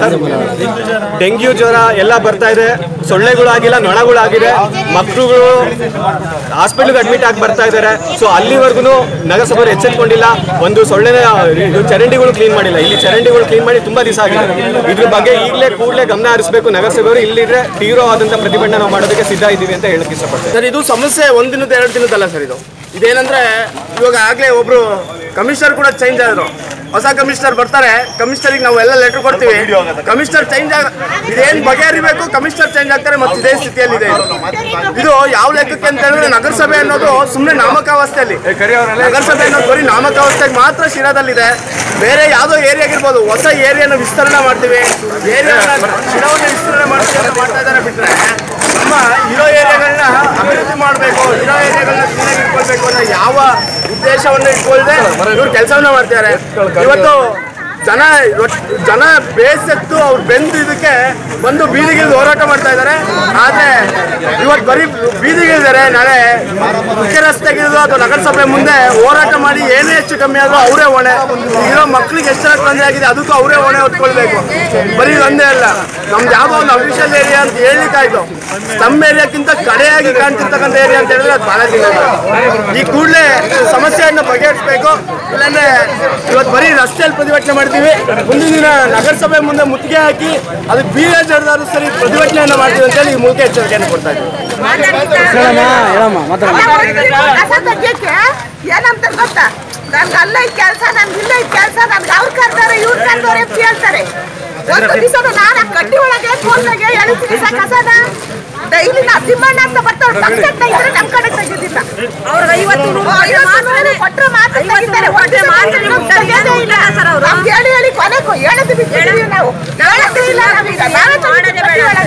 ಡೆಂಗ್ಯೂ ಜ್ವರ ಎಲ್ಲ ಬರ್ತಾ ಇದೆ ಸೊಳ್ಳೆಗಳಾಗಿಲ್ಲ ನೊಣಗಳಾಗಿದೆ ಮಕ್ಕಳುಗಳು ಹಾಸ್ಪಿಟ್ಲ್ಗೆ ಅಡ್ಮಿಟ್ ಆಗಿ ಬರ್ತಾ ಇದ್ದಾರೆ ಸೊ ಅಲ್ಲಿವರೆಗೂ ನಗರಸಭೆ ಎಚ್ಚೆತ್ಕೊಂಡಿಲ್ಲ ಒಂದು ಸೊಳ್ಳೆನ ಇದು ಚರಂಡಿಗಳು ಕ್ಲೀನ್ ಮಾಡಿಲ್ಲ ಇಲ್ಲಿ ಚರಂಡಿಗಳು ಕ್ಲೀನ್ ಮಾಡಿ ತುಂಬಾ ದಿವಸ ಆಗಿದೆ ಇದ್ರ ಬಗ್ಗೆ ಈಗಲೇ ಕೂಡಲೇ ಗಮನ ಹರಿಸಬೇಕು ನಗರಸಭೆಯವರು ಇಲ್ಲಿದ್ರೆ ತೀವ್ರವಾದಂಥ ಪ್ರತಿಭಟನೆ ನಾವು ಮಾಡೋದಕ್ಕೆ ಸಿದ್ಧ ಇದ್ದೀವಿ ಅಂತ ಹೇಳಕ್ ಇಷ್ಟಪಡ್ತೇನೆ ಸರ್ ಇದು ಸಮಸ್ಯೆ ಒಂದ್ ದಿನದ ಎರಡು ದಿನದಲ್ಲ ಸರ್ ಇದು ಇದೇನಂದ್ರೆ ಇವಾಗ ಆಗ್ಲೇ ಒಬ್ರು ಕಮಿಷನರ್ ಕೂಡ ಚೇಂಜ್ ಆದ್ರು ಹೊಸ ಕಮಿಷನರ್ ಬರ್ತಾರೆ ಕಮಿಷನರಿಗೆ ನಾವು ಎಲ್ಲ ಲೆಟರ್ ಕೊಡ್ತೀವಿ ಕಮಿಷನರ್ ಚೇಂಜ್ ಆಗ ಇದೇನ್ ಬಗೆಹರಿಬೇಕು ಕಮಿಷನರ್ ಚೇಂಜ್ ಆಗ್ತಾರೆ ಮತ್ತೆ ಇದೇ ಸ್ಥಿತಿಯಲ್ಲಿ ಇದೆ ಇದು. ಇದು ಯಾವ ಲೆಕ್ಕಕ್ಕೆ ಅಂತ ಹೇಳಿದ್ರೆ ನಗರಸಭೆ ಅನ್ನೋದು ಸುಮ್ಮನೆ ನಾಮಕಾವಸ್ಥೆಯಲ್ಲಿ ನಗರಸಭೆ ಅನ್ನೋದು ಬರೀ ನಾಮಕಾವಸ್ಥೆಗೆ ಮಾತ್ರ ಶಿರಾದಲ್ಲಿದೆ ಬೇರೆ ಯಾವುದೋ ಏರಿಯಾ ಆಗಿರ್ಬೋದು ಹೊಸ ಏರಿಯಾನ ವಿಸ್ತರಣೆ ಮಾಡ್ತೀವಿ ಏರಿಯಾನ ಶಿರಾವನ್ನ ವಿಸ್ತರಣೆ ಮಾಡ್ತೀವಿ ಅಂತ ಮಾಡ್ತಾ ಇದ್ದಾರೆ ಬಿಟ್ರೆ ನಮ್ಮ ಇರೋ ಏರಿಯಾಗಳನ್ನ ಅಭಿವೃದ್ಧಿ ಮಾಡಬೇಕು ಇರೋ ಏರಿಯಾಗಳನ್ನ ಕ್ಲೀನಾಗಿ ಇಟ್ಕೊಳ್ಬೇಕು ಅನ್ನೋ ಯಾವ ಉದ್ದೇಶವನ್ನು ಇಟ್ಕೊಳ್ದೆ ಇವ್ರು ಕೆಲಸವನ್ನ ಮಾಡ್ತಿದ್ದಾರೆ ಇವತ್ತು ಜನ ಇವತ್ತು ಜನ ಬೇಸೆತ್ತು ಅವ್ರು ಬೆಂದು ಇದಕ್ಕೆ ಬಂದು ಬೀದಿಗಿಳಿದು ಹೋರಾಟ ಮಾಡ್ತಾ ಇದ್ದಾರೆ ಆದ್ರೆ ಇವತ್ತು ಬರೀ ಬೀದಿಗಿಳಿದಾರೆ ನಾಳೆ ಮುಖ್ಯ ರಸ್ತೆಗಿಳಿದು ಅಥವಾ ನಗರಸಭೆ ಮುಂದೆ ಹೋರಾಟ ಮಾಡಿ ಏನೇ ಹೆಚ್ಚು ಕಮ್ಮಿ ಆದ್ರೂ ಅವರೇ ಹೊಣೆ ಇರೋ ಮಕ್ಳಿಗೆ ಎಷ್ಟು ತೊಂದರೆ ಆಗಿದೆ ಅದಕ್ಕೂ ಅವರೇ ಹೊಣೆ ಹೊತ್ಕೊಳ್ಬೇಕು ಬರೀ ಒಂದೇ ಅಲ್ಲ ನಮ್ದು ಯಾವುದೋ ಒಂದು ಅಫಿಷಿಯಲ್ ಏರಿಯಾ ಅಂತ ಹೇಳ್ಲಿಕ್ಕಾಯ್ತು ನಮ್ಮ ಏರಿಯಾಕ್ಕಿಂತ ಕಡೆಯಾಗಿ ಕಾಣ್ತಿರ್ತಕ್ಕಂಥ ಏರಿಯಾ ಅಂತ ಹೇಳಿದ್ರೆ ಅದು ಬಾಲಾಜಿ ನಗರ. ಈ ಕೂಡಲೇ ಸಮಸ್ಯೆಯನ್ನು ಬಗೆಹರಿಸಬೇಕು ಇಲ್ಲಾಂದ್ರೆ ಇವತ್ತು ಬರೀ ರಸ್ತೆಯಲ್ಲಿ ಪ್ರತಿಭಟನೆ ಮಾಡ್ತೀವಿ ಮುಂದಿನ ದಿನ ನಗರಸಭೆ ಮುಂದೆ ಮುತ್ತಿಗೆ ಹಾಕಿ ಅದಕ್ಕೆ ಬೀಗ ಜಡ್ದಾರು ಸರಿ ಪ್ರತಿಭಟನೆಯನ್ನು ಮಾಡ್ತೀವಿ ಅಂತೇಳಿ ಈ ಮೂಲಕ ಎಚ್ಚರಿಕೆಯನ್ನು ಕೊಡ್ತಾ ಇದ್ದೀವಿ ಹೇಳಮ್ಮ ಮಾತಾಡ ಕಸ ತೆಗಿಯಕ್ಕೆ ಏನಂತ ಗೊತ್ತಾ ನನ್ಗೆ ಅಲ್ಲೇ ಕೆಲಸ ನನ್ಗೆ ಇಲ್ಲೇ ಕೆಲಸ ನನ್ಗೆ ಅವ್ರು ಕರ್ತಾರೆ ಇವ್ರು ಕರ್ತಾರೆ ಅಂತ ಹೇಳ್ತಾರೆ ಒಂದು ದಿವಸ ನಾನು ಆ ಕಡ್ಡಿ ಒಳಗೆ ಫೋನ್ದಾಗೆ ಎಳಿತೀನಿ ಸರ್ ಕಸನ ಡೈಲಿ ನಾ ತಿಮ್ಮಣ್ಣ ಅಂತ ಬರ್ತಾವೆ ಪಕ್ಕದ ಇದ್ರೆ ನಮ್ಮ ಕಡೆ ತೆಗಿದಿಲ್ಲ ಅಂತ ಅವ್ರಿಗೆ ಐವತ್ತು ನೂರು ಕೊಟ್ಟರೆ ಮಾತ್ರ ತೆಗಿತಾರೆ ಕೊಟ್ಟರೆ ಮಾತ್ರ ತೆಗೆಯೋದೇ ಇಲ್ಲ ಸರ್ ಅವರು ನಮ್ಗೆ ಹೇಳಿ ಹೇಳಿ ಕೊನೆಗೂ ಹೇಳೋದು ಬಿಟ್ಟಿದ್ದೀವಿ ನಾವು ಹೇಳೋದೇ ಇಲ್ಲ ನಮೀಗ ನಾವೇ ಮಾಡೋದೇ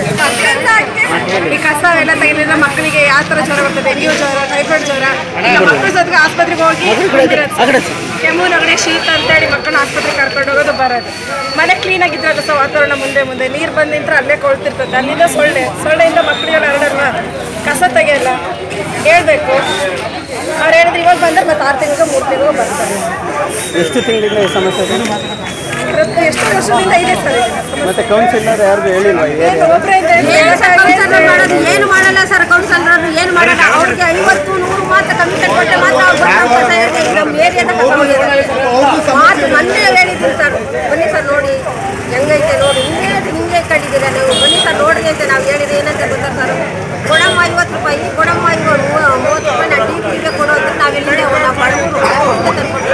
ಈ ಕಸ ಎಲ್ಲ ತೆಗೆದ್ರೆ ಮಕ್ಕಳಿಗೆ ಯಾವ ತರ ಜ್ವರ ಬರ್ತದೆ ಡೆಂಗ್ಯೂ ಜ್ವರ ಟೈಫಾಯ್ಡ್ ಜ್ವರ ಈಗ ಮಕ್ಕಳು ಜೊತೆಗೆ ಆಸ್ಪತ್ರೆಗೆ ಹೋಗಿ ಬಂದಿರೋದು ಕೆಮ್ಮು ನಗಡೆ ಶೀತ ಅಂತೇಳಿ ಮಕ್ಕಳನ್ನ ಆಸ್ಪತ್ರೆಗೆ ಕರ್ಕೊಂಡು ಹೋಗೋದು ಬರೋದು ಮನೆ ಕ್ಲೀನ್ ಆಗಿದ್ರೆ ಅದು ಸಹ ವಾತಾವರಣ ಮುಂದೆ ಮುಂದೆ ನೀರು ಬಂದು ನಿಂತ್ರೆ ಅಲ್ಲೇ ಕೊಳ್ತಿರ್ತದೆ ಅಲ್ಲಿಂದ ಸೊಳ್ಳೆ ಸೊಳ್ಳೆಯಿಂದ ಮಕ್ಕಳಿಗೆಲ್ಲ ಹರಡಲ್ವಾ ಕಸ ತೆಗೆಯಲ್ಲ ಹೇಳ್ಬೇಕು ಅವ್ರು ಹೇಳಿದ್ರೆ ಇವಾಗ ಬಂದ್ರೆ ಮತ್ತೆ ಆರು ತಿಂಗಳು ಮೂರು ತಿಂಗಳು ಬರ್ತಾರೆ ಎಷ್ಟು ತಿಂಗಳಿಂದ ಈ ಸಮಸ್ಯೆ ಇದೆ ಇವತ್ತು ಎಷ್ಟು ವರ್ಷದಿಂದ ಇದೆ ಸರ್ ಇದು ಸಮಸ್ಯೆ. ಮತ್ತೆ ಕೌನ್ಸಿಲರ್ ಯಾರಿಗೂ ಹೇಳಿಲ್ವಾ ಈ ಏನು ಒಬ್ರೇ ಅಂತ ಹೇಳಿ ಏನು ಸರ್ ಕೌನ್ಸಿಲರ್ ಮಾಡೋದು ಏನು ಮಾಡಲ್ಲ ಸರ್ ಕೌನ್ಸಿಲರ್ ಏನು ಮಾಡಲ್ಲ ಅವ್ರಿಗೆ ಐವತ್ತು ನೂರು ಮಾತ್ರ ಕಮಿಷನ್ ಕೊಟ್ಟರೆ ಮಾತ್ರ ಅವ್ರು ಬಂದು ಕೆಲಸ ಹೇಳ್ತಾರೆ. ಈಗ ನಮ್ಮ ಏರಿಯಾದ ಕಸ ಹೋಗಿದ್ದಾರೆ. ಮಾತು ಮೊನ್ನೆ ಹೇಳಿದ್ರು ಸರ್ ಬನ್ನಿ ಸರ್ ನೋಡಿ ಹೆಂಗೈತೆ ನೋಡಿ ಹಿಂಗೆ ಹಿಂಗೆ ಕಟ್ಟಿದ್ದೀರ ನೀವು ಬನ್ನಿ ಸರ್ ನೋಡಿ ಅಂತ ನಾವು ಹೇಳಿದ್ರೆ ಏನಂತ ಗೊತ್ತಾ ಸರ್ ಕೊಡಮ್ಮ ಐವತ್ತು ರೂಪಾಯಿ ಕೊಡಮ್ಮ ಐವತ್ತು ಮೂವತ್ತು ರೂಪಾಯಿ ನಾವು ಟಿ ಟಿಗೆ ಕೊಡು ಅಂತ ನಾವೆಲ್ಲಿಂದ ನಾವು ಬಡವರು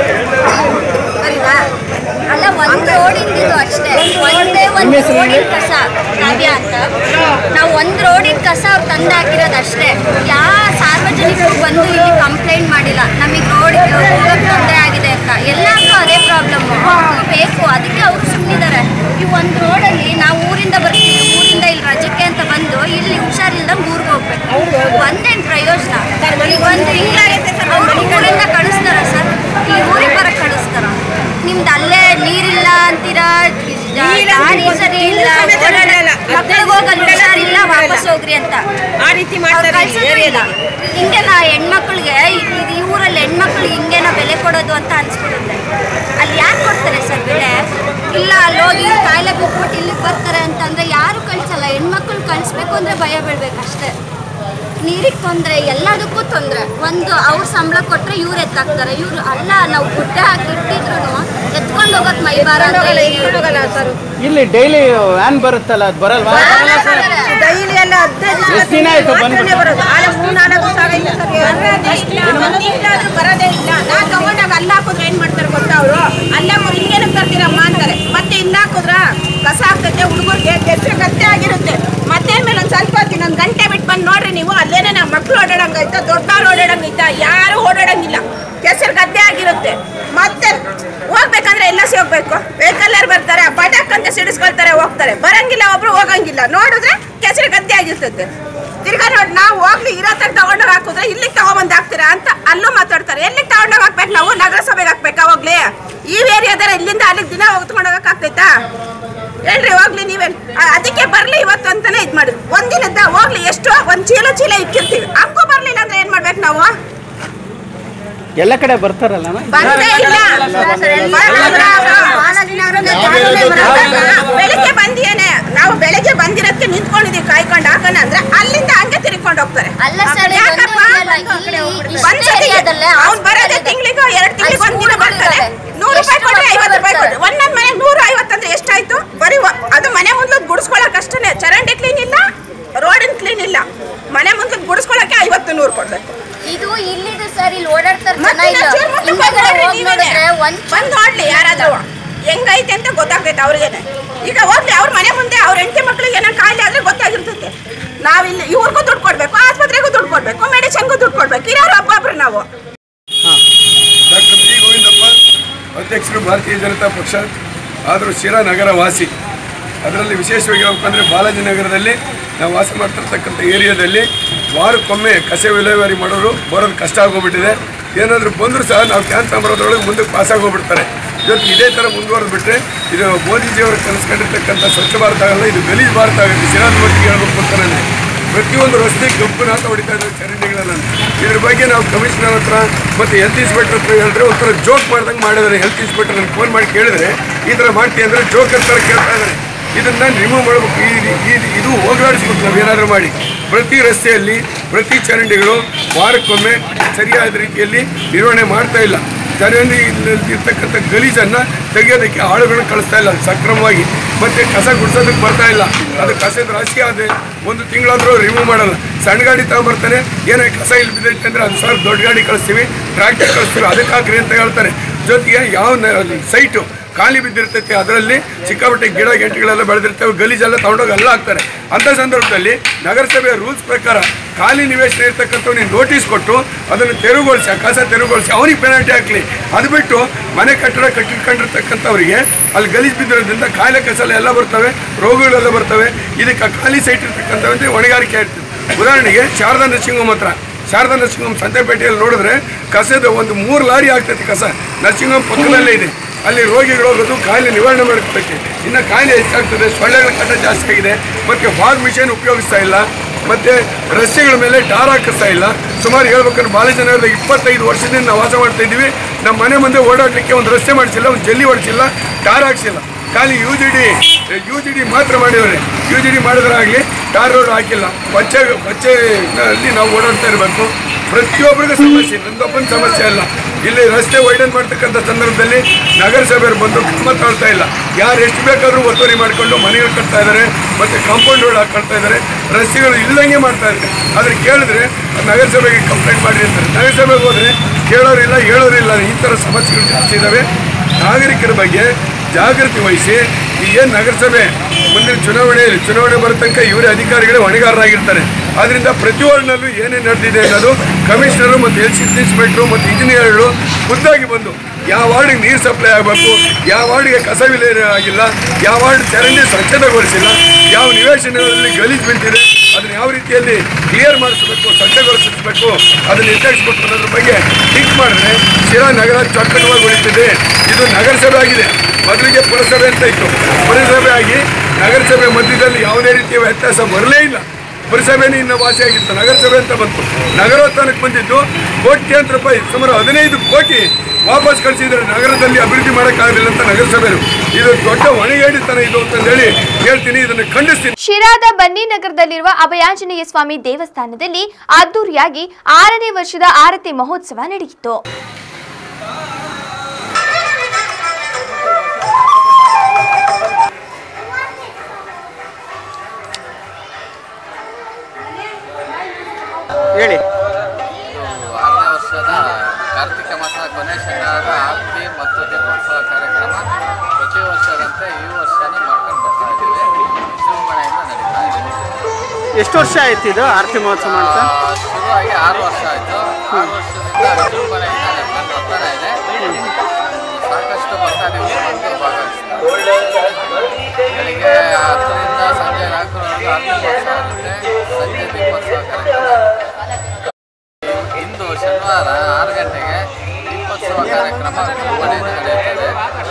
ಸರಿನಾ ಅಲ್ಲ ಒಂದು ರೋಡಿಂದ ಇದು ಅಷ್ಟೇ ಒಂದೇ ಒಂದು ರೋಡಿನ ಕಸ ಕಾವ್ಯ ಅಂತ ನಾವು ಒಂದು ರೋಡಿನ ಕಸ ಅವ್ರು ತಂದು ಹಾಕಿರೋದು ಅಷ್ಟೇ ಯಾವ ಸಾರ್ವಜನಿಕರು ಬಂದು ಇಲ್ಲಿ ಕಂಪ್ಲೇಂಟ್ ಮಾಡಿಲ್ಲ ನಮಗೆ ರೋಡ್ ಹೋಗಕ್ಕೆ ತೊಂದರೆ ಆಗಿದೆ ಅಂತ ಎಲ್ಲರಿಗೂ ಅದೇ ಪ್ರಾಬ್ಲಮ್ ಬೇಕು ಅದಕ್ಕೆ ಅವ್ರು ಸುಮ್ಮನಿದ್ದಾರೆ ಈ ಒಂದು ರೋಡಲ್ಲಿ ನಾವು ಊರಿಂದ ಬರ್ತೀವಿ ಊರಿಂದ ಇಲ್ಲಿ ರಜಕ್ಕೆ ಅಂತ ಬಂದು ಇಲ್ಲಿ ಹುಷಾರಿಲ್ದಂಗೆ ಊರಿಗೆ ಹೋಗ್ಬೇಕು ಒಂದೇನು ಪ್ರಯೋಜನ ಈಗ ಒಂದು ತಿಂಗಳಾಗೈತೆ ಸರ್ ಅವ್ರು ಊರಿಂದ ಕಳಿಸ್ತಾರ ಸರ್ ಇಲ್ಲಿ ಊರಿಗೆ ಬರಕ್ಕೆ ಕಳಿಸ್ತಾರ ನಿಮ್ದು ಅಲ್ಲೇ ನೀರಿಲ್ಲ ಅಂತೀರಾ ದಾರಿ ಸರಿ ಇಲ್ಲ ಓಡಾಡಲ್ಲ ಮಕ್ಕಳಿಗೆ ಹೋಗಲ್ಲ ಹುಷಾರಿಲ್ಲ ವಾಪಸ್ ಹೋಗ್ರಿ ಅಂತ ಆ ರೀತಿ ಅವ್ರು ಮಾಡ್ತಾರೆ ಕಳ್ಸೋದು ಇಲ್ಲ ಹಿಂಗೆಲ್ಲ ಹೆಣ್ಮಕ್ಳಿಗೆ ಇದು ಈ ಊರಲ್ಲಿ ಹೆಣ್ಮಕ್ಳಿಗೆ ಹಿಂಗೇನ ಬೆಲೆ ಕೊಡೋದು ಅಂತ ಅನ್ಸ್ಬಿಡುತ್ತೆ ಅಲ್ಲಿ ಯಾಕೆ ಕೊಡ್ತಾರೆ ಸರ್ ಬೆಲೆ ಇಲ್ಲ ಅಲ್ಲಿ ಹೋಗಿ ಕಾಯಿಲೆ ಬಿಟ್ಬಿಟ್ಟು ಇಲ್ಲಿಗೆ ಬರ್ತಾರೆ ಅಂತಂದ್ರೆ ಯಾರು ಕಳ್ಸಲ್ಲ ಹೆಣ್ಮಕ್ಳು ಕಳಿಸ್ಬೇಕು ಅಂದ್ರೆ ಭಯ ಬೀಳ್ಬೇಕು ಅಷ್ಟೇ ನೀರಿಗೆ ತೊಂದರೆ ಎಲ್ಲದಕ್ಕೂ ತೊಂದರೆ ಒಂದು ಅವ್ರ ಸಂಬಳ ಕೊಟ್ರೆ ಇವ್ರು ಎತ್ತಾಕ್ತಾರೆ ಇವ್ರು ಅಲ್ಲ ನಾವು ಗುಡ್ಡ ಹಾಕಿ ಇಟ್ಟಿದ್ರು ಎತ್ಕೊಂಡು ಹೋಗೋದು ಮೈ ಬಾರ ಅಂತ ಹೋಗಲ್ಲ ಸರ್ ಇಲ್ಲಿ ಡೈಲಿ ವ್ಯಾನ್ ಬರುತ್ತಲ್ಲ ಅದು ಬರಲ್ವಾ ಡೈಲಿ ಎಲ್ಲ ಹದಿನೈದು ಎಷ್ಟ್ ದಿನ ಆಯ್ತು ಮಾತ್ರನೇ ಬಂದ್ಬಿಟ್ಟು? ಬರೋದು ಆದ್ರೆ ಮೂರ್ ನಾಲ್ಕು ದಿವಸ ಆಗೈತೆ ಸರ್ ಒಂದ್ ತಿಂಗಳಾದ್ರೂ ಬರೋದೇ ಇಲ್ಲ ನಾ ತಗೊಂಡಾಗ ಅಲ್ಲಿ ಹಾಕಿದ್ರೆ ಏನ್ ಮಾಡ್ತಾರೆ ಗೊತ್ತಾ ಅವರು ಅಲ್ಲೇ ಹಿಂಗೇನಕ್ಕೆ ತರ್ತೀರಮ್ಮ ಅಂತಾರೆ ಮತ್ತೆ ಇಲ್ಲಿ ಹಾಕಿದ್ರ ಕಸ ಆಗ್ತೈತೆ ಹುಡುಗರಿಗೆ ಕೆಚ್ಚ ಗತ್ತೆ ಆಗಿರುತ್ತೆ ಮತ್ತೆ ಮೇಲೆ ಒಂದ್ ಸ್ವಲ್ಪ ಹೊತ್ತು ಇನ್ನೊಂದ್ ಗಂಟೆ ಬಿಟ್ಟು ಬಂದು ನೋಡ್ರಿ ನೀವು ಅಲ್ಲೇನೆ ನಮ್ಮ ಮಕ್ಳು ಓಡಾಡಂಗೈತ ದೊಡ್ಡವ್ರು ಓಡಾಡಂಗೈತ ಯಾರು ಓಡಾಡಂಗಿಲ್ಲ ಕೆಸರು ಗದ್ದೆ ಆಗಿರುತ್ತೆ ಮತ್ತೆ ಹೋಗ್ಬೇಕಂದ್ರೆ ಎಲ್ಲ ಹೋಗ್ಬೇಕು ವೆಹಿಕಲ್ ಬರ್ತಾರೆ ಪಟಾಕ್ ಅಂತ ಸಿಡಿಸ್ಕೊಳ್ತಾರೆ ಹೋಗ್ತಾರೆ ಬರಂಗಿಲ್ಲ ಒಬ್ರು ಹೋಗಂಗಿಲ್ಲ ನೋಡಿದ್ರೆ ಕೆಸರು ಗದ್ದೆ ಆಗಿರ್ತದೆ ತಿರ್ಗಾ ನೋಡಿ ನಾವು ಹೋಗ್ಲಿ ಇರೋ ತಗ ತಗೊಂಡೋಗಿ ಹಾಕಿದ್ರೆ ಇಲ್ಲಿಗೆ ತಗೊಂಬಂದು ಹಾಕ್ತೀರಾ ಅಂತ ಅಲ್ಲೂ ಮಾತಾಡ್ತಾರೆ ಎಲ್ಲಿಗೆ ತಗೊಂಡೋಗಿ ಹಾಕ್ಬೇಕು ನಾವು ನಗರಸಭೆಗೆ ಹಾಕ್ಬೇಕಾ ಹೋಗ್ಲಿ ಈ ಏರಿಯಾದಾರ ಇಲ್ಲಿಂದ ಅಲ್ಲಿಗೆ ದಿನ ಹೋಗ್ತಕೊಂಡು ಹೋಗಕ್ ಆಗ್ತೈತಾ ಹೇಳ್ರಿ ಹೋಗ್ಲಿ ನೀವೇನ್ ಆ, ಅದಕ್ಕೆ ಬರ್ಲಿ ಇವತ್ತು ಅಂತಾನೆ ಇದ್ ಮಾಡಿ ಒಂದಿನದ ಹೋಗ್ಲಿ ಎಷ್ಟು ಒಂದ್ ಚೀಲ ಚೀಲ ಇಕ್ಕಿರ್ತೀವಿ ಹಂಗೂ ಬರ್ಲಿಲ್ಲ ಅಂದ್ರೆ ಏನ್ ಮಾಡ್ಬೇಕು ನಾವು ಎಲ್ಲ ಕಡೆ ಬರ್ತಾರಲ್ಲ ಅಣ್ಣ? ಬಂದೇ ಇಲ್ಲ ಬೆಳಿಗ್ಗೆ ಬಂದಿಯೇನೆ ನಾವು ಬೆಳಿಗ್ಗೆ ಬಂದಿರಕ್ಕೆ ನಿಂತ್ಕೊಂಡಿದೀವಿ ಕಾಯ್ಕೊಂಡು ಹಾಕೋಣ ಅಂದ್ರೆ ಅಲ್ಲಿಂದ ಹಂಗೆ ತಿರ್ಕೊಂಡು ಹೋಗ್ತಾರೆ ಅಲ್ಲ ಸರ್, ಇದು ಯಾಕಪ್ಪ? ಒಂದು ಇಲ್ಲ, ಇಲ್ಲಿ ಒಂದ್ ಇಷ್ಟೇ ಸತಿಗೆ ಏರಿಯಾದಲ್ಲೇ ಅವ್ನು ಬರೋದೇ ತಿಂಗಳಿಗೆ ಎರಡು ತಿಂಗಳಿಗೆ ಒಂದ್ ದಿನ ಬರ್ತಾರೆ ನೂರು ರೂಪಾಯಿ ಎಷ್ಟು ಕೊಟ್ಟರೆ ಮಕ್ಳು ಐವತ್ತು ರೂಪಾಯಿ ಬರ್ತಾರೆ? ಕೊಟ್ಟರೆ ಒಂದೊಂದ್ ಮನೆ ನೂರ ಐವತ್ತಂದ್ರೆ ಎಷ್ಟಾಯ್ತು ಬರೀ ಒ- ಅದು ಮನೆ ಮುಂದೆ ಗುಡಿಸ್ಕೊಳಕ್ ಅಷ್ಟೇ ಚರಂಡಿ ಕ್ಲೀನ್ ಇಲ್ಲ ರೋಡಿನ ಕ್ಲೀನ್ ಇಲ್ಲ ಮನೆ ಮುಂದೆ ಗುಡಿಸ್ಕೊಳಕ್ಕೆ ಐವತ್ತು ನೂರು ಕೊಡ್ಬೇಕು ಇದು ಇಲ್ಲಿದು ಸರ್ ಇಲ್ಲಿ ಓಡಾಡ್ತಾರೆ ಜನ ಮತ್ತೆ ಇಲ್ಲ ಚೂರ್ ಮುಂದಕ್ಕೆ ಹಿಂದೆಗಡೆ ಹೋಗ್ರಿ ಹೋಗಿ ನೀವೇನೆ. ನೋಡಿದ್ರೆ ಒಂದ್ ಬಂದ್ ನೋಡ್ಲಿ ಯಾರಾದ್ರೂ ಹೆಂಗೈತೆ ಅಂತ ಗೊತ್ತಾಗ್ತೈತೆ ಅವ್ರಿಗೇನೆ ಈಗ ಹೋಗ್ಲಿ ಅವ್ರ ಮನೆ ಮುಂದೆ ಅವ್ರ ಹೆಂಡತಿ ಮಕ್ಳಿಗೆ ಏನೋ ಕಾಯಿಲೆ ಆದ್ರೆ ಗೊತ್ತಾಗಿರ್ತೈತೆ ನಾವಿಲ್ಲಿ ಇವ್ರಿಗೂ ದುಡ್ಡು ಕೊಡ್ಬೇಕು ಆಸ್ಪತ್ರೆಗೂ ದುಡ್ಡು ಕೊಡ್ಬೇಕು ಮೆಡಿಸಿನ್ಗೂ ದುಡ್ಡು ಕೊಡ್ಬೇಕು ಇರೋರು ಒಬ್ಬೊಬ್ರು ನಾವು ಡಾಕ್ಟರ್ ಬಿ ಗೋವಿಂದಪ್ಪ ಅಧ್ಯಕ್ಷರು ಭಾರತೀಯ ಜನತಾ ಪಕ್ಷ ಆದರೂ ಶಿರಾ ನಗರ ವಾಸಿ ಅದರಲ್ಲಿ ವಿಶೇಷವಾಗಿ ಹೇಳ್ಬೇಕಂದ್ರೆ ಬಾಲಾಜಿ ನಗರದಲ್ಲಿ ನಾವು ವಾಸ ಮಾಡ್ತಿರ್ತಕ್ಕಂಥ ಏರಿಯಾದಲ್ಲಿ ವಾರಕ್ಕೊಮ್ಮೆ ಕಸ ವಿಲೇವಾರಿ ಮಾಡೋರು ಬರೋದು ಕಷ್ಟ ಆಗೋಗ್ಬಿಟ್ಟಿದೆ ಏನಾದರೂ ಬಂದರೂ ಸಹ ನಾವು ಕ್ಯಾನ್ ತಗೊಂಬರೋದ್ರೊಳಗೆ ಮುಂದಕ್ಕೆ ಪಾಸ್ ಆಗೋಗ್ಬಿಡ್ತಾರೆ ಇವತ್ತು ಇದೇ ಥರ ಮುಂದುವರೆದು ಬಿಟ್ಟರೆ ಇದು ಮೋದಿಜಿಯವರು ಕನಸ್ಕೊಂಡಿರ್ತಕ್ಕಂಥ ಸ್ವಚ್ಛ ಭಾರತ ಆಗಲ್ಲ ಇದು ಗಲೀಜ್ ಭಾರತ ಆಗುತ್ತೆ ಶಿರಾದ ಮಟ್ಟಿಗೆ ಹೇಳ್ಬೇಕು ಅಂತ ನನಗೆ ಪ್ರತಿಯೊಂದು ರಸ್ತೆ ಕಬ್ಬನಾಥ ಹೊಡಿತಾ ಇದ್ದಾರೆ ಚರಂಡಿಗಳನ್ನ ಇದ್ರ ಬಗ್ಗೆ ನಾವು ಕಮಿಷನರ್ ಹತ್ರ ಮತ್ತು ಹೆಲ್ತ್ ಇನ್ಸ್ಪೆಕ್ಟರ್ ಹತ್ರ ಹೇಳಿದ್ರೆ ಒಂಥರ ಜೋಕ್ ಮಾಡ್ದಂಗೆ ಮಾಡಿದ್ದಾರೆ ಹೆಲ್ತ್ ಇನ್ಸ್ಪೆಕ್ಟರ್ ನನಗೆ ಫೋನ್ ಮಾಡಿ ಕೇಳಿದ್ರೆ ಈ ಥರ ಮಾಡ್ತೀವಿ ಅಂದರೆ ಜೋಕ್ ಅಂತ ಕೇಳ್ತಾ ಇದ್ದಾರೆ ಇದನ್ನ ರಿಮೂವ್ ಮಾಡಬೇಕು ಈ ಈ- ಇದು ಹೋಗಲಾಡಿಸ್ಬೇಕು ನಾವು ಏನಾದರೂ ಮಾಡಿ ಪ್ರತಿ ರಸ್ತೆಯಲ್ಲಿ ಪ್ರತಿ ಚರಂಡಿಗಳು ವಾರಕ್ಕೊಮ್ಮೆ ಸರಿಯಾದ ರೀತಿಯಲ್ಲಿ ನಿರ್ವಹಣೆ ಮಾಡ್ತಾ ಇಲ್ಲ ಚರಂಡಿ ಇರ್ತಕ್ಕಂಥ ಗಲೀಜನ್ನು ತೆಗೆಯೋದಕ್ಕೆ ಆಳುಗಳನ್ನ ಕಳಿಸ್ತಾ ಇಲ್ಲ ಸಕ್ರಮವಾಗಿ ಮತ್ತೆ ಕಸ ಗುಡ್ಸೋದಕ್ಕೆ ಬರ್ತಾ ಇಲ್ಲ ಅದು ಕಸದ ರಾಶಿ ಆದ್ರೆ ಒಂದು ತಿಂಗಳಾದರೂ ರಿಮೂವ್ ಮಾಡಲ್ಲ ಸಣ್ಣ ಗಾಡಿ ತಗೊಂಬರ್ತಾನೆ ಏನೇ ಕಸ ಇಲ್ಲಿ ಬಿದ್ದೈತೆ ಅಂದ್ರೆ ಅದು ಸಾವಿರ ದೊಡ್ಡ ಗಾಡಿ ಕಳಿಸ್ತೀವಿ ಟ್ರ್ಯಾಕ್ಟರ್ ಕಳಿಸ್ತೀವಿ ಅದಕ್ಕೆ ಹಾಕ್ರಿ ಅಂತ ಹೇಳ್ತಾರೆ ಜೊತೆಗೆ ಯಾವ ಸೈಟು ಖಾಲಿ ಬಿದ್ದಿರ್ತೈತೆ ಅದರಲ್ಲಿ ಸಿಕ್ಕಾಪಟ್ಟೆ ಗಿಡ ಗೆಂಟುಗಳೆಲ್ಲ ಬೆಳೆದಿರ್ತವೆ ಗಲೀಜೆಲ್ಲ ತಗೊಂಡೋಗಿ ಎಲ್ಲ ಹಾಕ್ತಾರೆ ಅಂಥ ಸಂದರ್ಭದಲ್ಲಿ ನಗರಸಭೆಯ ರೂಲ್ಸ್ ಪ್ರಕಾರ ಖಾಲಿ ನಿವೇಶನ ಇರ್ತಕ್ಕಂಥವ್ನಿಗೆ ನೋಟಿಸ್ ಕೊಟ್ಟು ಅದನ್ನು ತೆರವುಗೊಳಿಸಿ ಆ ಕಸ ತೆರವುಗೊಳಿಸಿ ಅವನಿಗೆ ಪೆನಾಲ್ಟಿ ಹಾಕಲಿ ಅದು ಬಿಟ್ಟು ಮನೆ ಕಟ್ಟಡ ಕಟ್ಟಿಕೊಂಡಿರ್ತಕ್ಕಂಥವ್ರಿಗೆ ಅಲ್ಲಿ ಗಲೀಜು ಬಿದ್ದಿರೋದ್ರಿಂದ ಕಾಯಿಲೆ ಕಸಲ ಎಲ್ಲ ಬರ್ತವೆ ರೋಗಗಳೆಲ್ಲ ಬರ್ತವೆ ಇದಕ್ಕೆ ಖಾಲಿ ಸೈಟ್ ಇರ್ತಕ್ಕಂಥವಂತೆ ಹೊಣೆಗಾರಿಕೆ ಇರ್ತದೆ ಉದಾಹರಣೆಗೆ ಶಾರದಾ ನರಸಿಂಹಂ ಹತ್ರ ಶಾರದಾ ನರಸಿಂಹಂ ಸಂತೆಪೇಟೆಯಲ್ಲಿ ನೋಡಿದ್ರೆ ಕಸದ ಒಂದು ಮೂರು ಲಾರಿ ಆಗ್ತೈತೆ ಕಸ ನರಸಿಂಹಂ ಪಕ್ಕದಲ್ಲೇ ಇದೆ ಅಲ್ಲಿ ರೋಗಿಗಳು ಹೋಗೋದು ಕಾಯಿಲೆ ನಿವಾರಣೆ ಮಾಡ್ಕೋಬೇಕು ಇನ್ನು ಕಾಯಿಲೆ ಹೆಚ್ಚಾಗ್ತದೆ ಸೊಳ್ಳೆಗಳ ಕಾಟ ಜಾಸ್ತಿ ಆಗಿದೆ ಮತ್ತು ಫಾಗ್ ಮಿಷನ್ ಉಪಯೋಗಿಸ್ತಾ ಇಲ್ಲ ಮತ್ತು ರಸ್ತೆಗಳ ಮೇಲೆ ಟಾರ್ ಹಾಕಿಸ್ತಾ ಇಲ್ಲ ಸುಮಾರು ಹೇಳ್ಬೇಕಂದ್ರೆ ಬಾಲಜನಗರದ ಇಪ್ಪತ್ತೈದು ವರ್ಷದಿಂದ ನಾವು ವಾಸ ಮಾಡ್ತಾ ಇದ್ದೀವಿ ನಮ್ಮ ಮನೆ ಮುಂದೆ ಓಡಾಡಲಿಕ್ಕೆ ಒಂದು ರಸ್ತೆ ಮಾಡಿಸಿಲ್ಲ ಒಂದು ಜಲ್ಲಿ ಹೊಡಿಸಿಲ್ಲ ಟಾರ್ ಹಾಕ್ಸಿಲ್ಲ ಖಾಲಿ U G D U G D ಮಾತ್ರ ಮಾಡಿದ್ದಾರೆ ಯು ಜಿ ಡಿ ಮಾಡಿದ್ರಾಗಲಿ ಟಾರ್ ರೋಡ್ ಹಾಕಿಲ್ಲ ಪಚ್ಚೆ ಪಚ್ಚೆನಲ್ಲಿ ನಾವು ಓಡಾಡ್ತಾ ಇರಬೇಕು ಪ್ರತಿಯೊಬ್ಬರಿಗೂ ಸಮಸ್ಯೆ ನಂದೊಬ್ಬನ ಸಮಸ್ಯೆ ಅಲ್ಲ ಇಲ್ಲಿ ರಸ್ತೆ ವೈಡನ್ ಮಾಡ್ತಕ್ಕಂಥ ಸಂದರ್ಭದಲ್ಲಿ ನಗರಸಭೆಯವರು ಬಂದು ಕ್ರಮ ತಗೊಳ್ತಾ ಇಲ್ಲ ಯಾರು ಎಷ್ಟು ಬೇಕಾದರೂ ಒತ್ತುವರಿ ಮಾಡಿಕೊಂಡು ಮನೆಗಳು ಕಟ್ತಾ ಇದ್ದಾರೆ ಮತ್ತು ಕಾಂಪೌಂಡ್ ರೋಡ್ ಹಾಕೊಳ್ತಾ ಇದ್ದಾರೆ ರಸ್ತೆಗಳು ಇಲ್ಲಂಗೆ ಮಾಡ್ತಾ ಇದ್ದಾರೆ ಆದರೆ ಕೇಳಿದ್ರೆ ನಗರಸಭೆಗೆ ಕಂಪ್ಲೇಂಟ್ ಮಾಡಿ ಅಂತಾರೆ ನಗರಸಭೆಗೆ ಹೋದರೆ ಕೇಳೋರಿಲ್ಲ ಹೇಳೋರಿಲ್ಲ ಈ ಥರ ಸಮಸ್ಯೆಗಳು ಜಾಸ್ತಿ ಇದ್ದಾವೆ ನಾಗರಿಕರ ಬಗ್ಗೆ ಜಾಗೃತಿ ವಹಿಸಿ ಈ ಏನು ನಗರಸಭೆ ಮುಂದಿನ ಚುನಾವಣೆಯಲ್ಲಿ ಚುನಾವಣೆ ಬರೋ ತನಕ ಇವರೇ ಅಧಿಕಾರಿಗಳೇ ಹೊಣೆಗಾರರಾಗಿರ್ತಾರೆ ಆದ್ದರಿಂದ ಪ್ರತಿ ವಾರ್ಡ್ನಲ್ಲೂ ಏನೇನು ನಡೆದಿದೆ ಅನ್ನೋದು ಕಮಿಷನರು ಮತ್ತು ಹೆಲ್ತ್ ಇನ್ಸ್ಪೆಕ್ಟ್ರು ಮತ್ತು ಇಂಜಿನಿಯರ್ಗಳು ಖುದ್ದಾಗಿ ಬಂದು ಯಾವ ವಾರ್ಡಿಗೆ ನೀರು ಸಪ್ಲೈ ಆಗಬೇಕು ಯಾವ ವಾರ್ಡಿಗೆ ಕಸ ವಿಲೇವಾರಿ ಆಗಿಲ್ಲ ಯಾವ ವಾರ್ಡ್ ಚರಂಡಿ ಸ್ವಚ್ಛತೆಗೊಳಿಸಿಲ್ಲ ಯಾವ ನಿವೇಶನಗಳಲ್ಲಿ ಗಲೀಜು ಬಿದ್ದಿದೆ ಅದನ್ನು ಯಾವ ರೀತಿಯಲ್ಲಿ ಕ್ಲಿಯರ್ ಮಾಡಿಸಬೇಕು ಸ್ವಚ್ಛಗೊಳಿಸಬೇಕು ಅದನ್ನು ನಿರ್ಧರಿಸಬೇಕು ಅನ್ನೋದ್ರ ಬಗ್ಗೆ ಥಿಂಕ್ ಮಾಡಿದ್ರೆ ಶಿರಾ ನಗರ ಚೊಕ್ಕಟವಾಗಿ ಉಳಿತಿದೆ ಇದು ನಗರಸಭೆ ಆಗಿದೆ ಮೊದಲಿಗೆ ಪುರಸಭೆ ಅಂತ ಇತ್ತು ಪುರಸಭೆ ಆಗಿ ನಗರಸಭೆ ಮಧ್ಯದಲ್ಲಿ ಯಾವುದೇ ರೀತಿಯ ವ್ಯತ್ಯಾಸ ಬರಲೇ ಇಲ್ಲ ಪುರಸಭೆನೇ ಇನ್ನು ವಾಸಿಯಾಗಿತ್ತು ನಗರಸಭೆ ಅಂತ ಬಂತು ನಗರೋತ್ಥಾನಕ್ಕೆ ಬಂದಿದ್ದು ಕೋಟ್ಯಾಂತರ ರೂಪಾಯಿ ಸುಮಾರು ಹದಿನೈದು ಕೋಟಿ ವಾಪಸ್ ಕಳಿಸಿದ್ರೆ ನಗರದಲ್ಲಿ ಅಭಿವೃದ್ಧಿ ಮಾಡೋಕ್ಕಾಗಲಿಲ್ಲ ಅಂತ ನಗರಸಭೆರು ಇದು ದೊಡ್ಡ ಹೊಣೆಗೇಡಿತನ ಇದು ಅಂತಂದೇಳಿ ಹೇಳ್ತೀನಿ ಇದನ್ನು ಖಂಡಿಸ್ತೀನಿ ಶಿರಾದ ಬನ್ನಿನಗರದಲ್ಲಿರುವ ಅಭಯಾಂಜನೇಯ ಸ್ವಾಮಿ ದೇವಸ್ಥಾನದಲ್ಲಿ ಅದ್ದೂರಿಯಾಗಿ ಆರನೇ ವರ್ಷದ ಆರತಿ ಮಹೋತ್ಸವ ನಡೆಯಿತು ಹೇಳಿ ಆರನೇ ವರ್ಷದ ಕಾರ್ತಿಕ ಮಾಸ ಕೊನೆ ಶನಿವಾರ ಆರತಿ ಮತ್ತು ದೀಪೋತ್ಸವ ಕಾರ್ಯಕ್ರಮ ಪ್ರತಿ ವರ್ಷದಂತೆ ಈ ವರ್ಷನೂ ಮಾಡ್ಕೊಂಡು ಬರ್ತಾ ಇದ್ದೀವಿ ವಿಜೃಂಭಣೆಯಿಂದ ನಡೀತಾ ಇದೆ ಎಷ್ಟು ವರ್ಷ ಆಯ್ತು ಇದು ಆರತಿ ಮಹೋತ್ಸವ ಅಂತ ಆ, ಶುರುವಾಗಿ ಆರು ವರ್ಷ ಆಯಿತು ಆರು ವರ್ಷದಿಂದ ವಿಜೃಂಭಣೆಯಿಂದ ನಡ್ಕೊಂಡು ಬರ್ತಾನೆ ಇದೆ ಸಾಕಷ್ಟು ಭಕ್ತಾದಿಗಳು ಬಂದು ಭಾಗವಹಿಸ್ತಾರೆ ಬೆಳಿಗ್ಗೆ ಹತ್ತರಿಂದ ಸಂಜೆ ನಾಲ್ಕರವರೆಗೂ ಆರತಿ ಮಹೋತ್ಸವ ಇರುತ್ತೆ ಸಂಜೆ ದೀಪೋತ್ಸವ ಕಾರ್ಯಕ್ರಮ ಇಂದು ಶನಿವಾರ ಆರು ಗಂಟೆಗೆ ದೀಪೋತ್ಸವ ಕಾರ್ಯಕ್ರಮ ವಿಜೃಂಭಣೆಯಿಂದ ನಡೆಯುತ್ತದೆ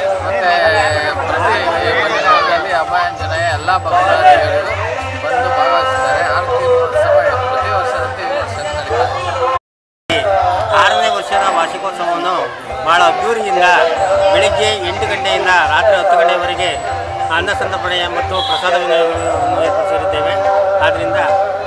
ಮತ್ತು ಪ್ರತಿ ಮನೆಗಳಲ್ಲಿ ಅಭಯಾಂಜನೇಯ ಎಲ್ಲ ಭಕ್ತಾದಿಗಳು ಬಂದು ಭಾಗವಹಿಸ್ತಾರೆ ಆರತಿ ಮಹೋತ್ಸವ ಪ್ರತಿ ವರ್ಷದಂತೆ ಈ ವರ್ಷ ನಡೀತಾ ಇದೆ ಆರನೇ ವರ್ಷದ ವಾರ್ಷಿಕೋತ್ಸವವನ್ನು ಭಾಳ ಅದ್ದೂರಿಯಿಂದ ಬೆಳಿಗ್ಗೆ ಎಂಟು ಗಂಟೆಯಿಂದ ರಾತ್ರಿ ಹತ್ತು ಗಂಟೆವರೆಗೆ ಅನ್ನ ಸಂತರ್ಪಣೆ ಮತ್ತು ಪ್ರಸಾದ ವಿನಿಯೋಗವನ್ನು ಏರ್ಪಡಿಸಿರುತ್ತೇವೆ ಆದ್ದರಿಂದ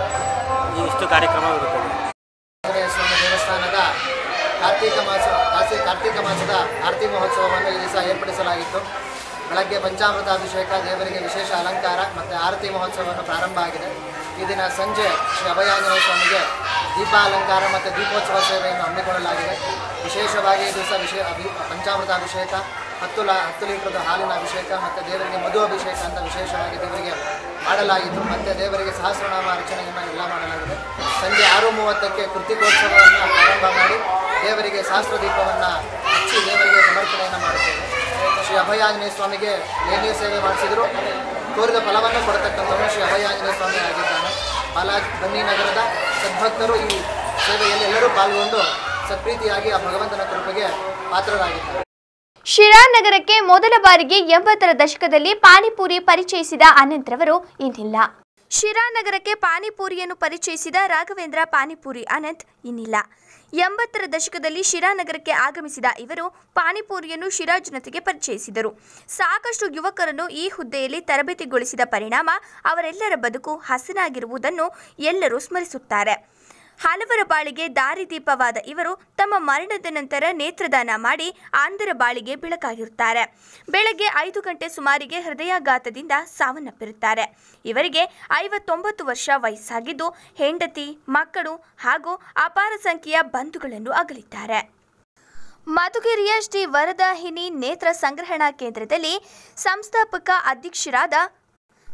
ಇಷ್ಟು ಕಾರ್ಯಕ್ರಮವಿರುತ್ತದೆ ಆಂಜನೇಯ ಸ್ವಾಮಿ ದೇವಸ್ಥಾನದ ಕಾರ್ತಿಕ ಮಾಸ ಕಾಸಿ ಕಾರ್ತಿಕ ಮಾಸದ ಆರತಿ ಮಹೋತ್ಸವವನ್ನು ಈ ದಿವಸ ಏರ್ಪಡಿಸಲಾಗಿತ್ತು ಬೆಳಗ್ಗೆ ಪಂಚಾಮೃತ ಅಭಿಷೇಕ ದೇವರಿಗೆ ವಿಶೇಷ ಅಲಂಕಾರ ಮತ್ತು ಆರತಿ ಮಹೋತ್ಸವವನ್ನು ಪ್ರಾರಂಭ ಆಗಿದೆ ಈ ದಿನ ಸಂಜೆ ಶ್ರೀ ಅಭಯಾಂಜನೇಯ ಸ್ವಾಮಿಗೆ ದೀಪ ಅಲಂಕಾರ ಮತ್ತು ದೀಪೋತ್ಸವ ಸೇವೆಯನ್ನು ಹಮ್ಮಿಕೊಳ್ಳಲಾಗಿದೆ ವಿಶೇಷವಾಗಿ ಈ ದಿವಸ ವಿಶೇ ಅಭಿ ಪಂಚಾಮೃತ ಅಭಿಷೇಕ ಹತ್ತು ಲಾ ಹತ್ತು ಲೀಟ್ರದ ಹಾಲಿನ ಅಭಿಷೇಕ ಮತ್ತು ದೇವರಿಗೆ ಮಧು ಅಭಿಷೇಕ ಅಂತ ವಿಶೇಷವಾಗಿ ದೇವರಿಗೆ ಮಾಡಲಾಗಿತ್ತು ಮತ್ತು ದೇವರಿಗೆ ಸಹಸ್ರನಾಮ ಅರ್ಚನೆಯನ್ನು ಎಲ್ಲ ಮಾಡಲಾಗಿದೆ ಸಂಜೆ ಆರು ಮೂವತ್ತಕ್ಕೆ ಕೃತಿಕೋತ್ಸವವನ್ನು ಪ್ರಾರಂಭ ಮಾಡಿ ದೇವರಿಗೆ ಸಹಸ್ರ ದೀಪವನ್ನು ಹಚ್ಚಿ ದೇವರಿಗೆ ಸಮರ್ಪಣೆಯನ್ನು ಮಾಡುತ್ತೇವೆ ಶ್ರೀ ಅಭಯಾಂಜನೇಯ ಸ್ವಾಮಿಗೆ ಏನೇ ಸೇವೆ ಮಾಡಿಸಿದ್ರು ಕೋರಿದ ಫಲವನ್ನು ಕೊಡತಕ್ಕಂಥವನು ಶ್ರೀ ಅಭಯಾಂಜನೇಯ ಸ್ವಾಮಿ ಆಗಿದ್ದಾನೆ ಬಾಲಾಜ್ ಬನ್ನಿ ನಗರದ ಸದ್ಭಕ್ತರು ಈ ಸೇವೆಯಲ್ಲಿ ಎಲ್ಲರೂ ಪಾಲ್ಗೊಂಡು ಸತ್ಪ್ರೀತಿಯಾಗಿ ಆ ಭಗವಂತನ ಕೃಪೆಗೆ ಪಾತ್ರರಾಗಿದ್ದಾರೆ ಶಿರಾ ನಗರಕ್ಕೆ ಮೊದಲ ಬಾರಿಗೆ ಎಂಬತ್ತರ ದಶಕದಲ್ಲಿ ಪಾನಿಪುರಿ ಪರಿಚಯಿಸಿದ ಅನಂತ್ರವರು ಇನ್ನಿಲ್ಲ ಶಿರಾ ನಗರಕ್ಕೆ ಪಾನಿಪುರಿಯನ್ನು ಪರಿಚಯಿಸಿದ ರಾಘವೇಂದ್ರ ಪಾನಿಪುರಿ ಅನಂತ್ ಇನ್ನಿಲ್ಲ ಎಂಬತ್ತರ ದಶಕದಲ್ಲಿ ಶಿರಾ ನಗರಕ್ಕೆ ಆಗಮಿಸಿದ ಇವರು ಪಾನಿಪುರಿಯನ್ನು ಶಿರಾ ಜನತೆಗೆ ಪರಿಚಯಿಸಿದರು ಸಾಕಷ್ಟು ಯುವಕರನ್ನು ಈ ಹುದ್ದೆಯಲ್ಲಿ ತರಬೇತಿಗೊಳಿಸಿದ ಪರಿಣಾಮ ಅವರೆಲ್ಲರ ಬದುಕು ಹಸನಾಗಿರುವುದನ್ನು ಎಲ್ಲರೂ ಸ್ಮರಿಸುತ್ತಾರೆ ಹಲವರ ಬಾಳಿಗೆ ದಾರಿದೀಪವಾದ ಇವರು ತಮ್ಮ ಮರಣದ ನಂತರ ನೇತ್ರದಾನ ಮಾಡಿ ಆಂಧರ ಬಾಳಿಗೆ ಬೆಳಕಾಗಿರುತ್ತಾರೆ ಬೆಳಗ್ಗೆ ಐದು ಗಂಟೆ ಸುಮಾರಿಗೆ ಹೃದಯಾಘಾತದಿಂದ ಸಾವನ್ನಪ್ಪಿರುತ್ತಾರೆ ಇವರಿಗೆ ಐವತ್ತೊಂಬತ್ತು ವರ್ಷ ವಯಸ್ಸಾಗಿದ್ದು ಹೆಂಡತಿ ಮಕ್ಕಳು ಹಾಗೂ ಅಪಾರ ಸಂಖ್ಯೆಯ ಬಂಧುಗಳನ್ನು ಅಗಲಿದ್ದಾರೆ ಮಧುಗಿರಿಯ ಶ್ರೀ ವರದಾಹಿನಿ ನೇತ್ರ ಸಂಗ್ರಹಣಾ ಕೇಂದ್ರದಲ್ಲಿ ಸಂಸ್ಥಾಪಕ ಅಧ್ಯಕ್ಷರಾದ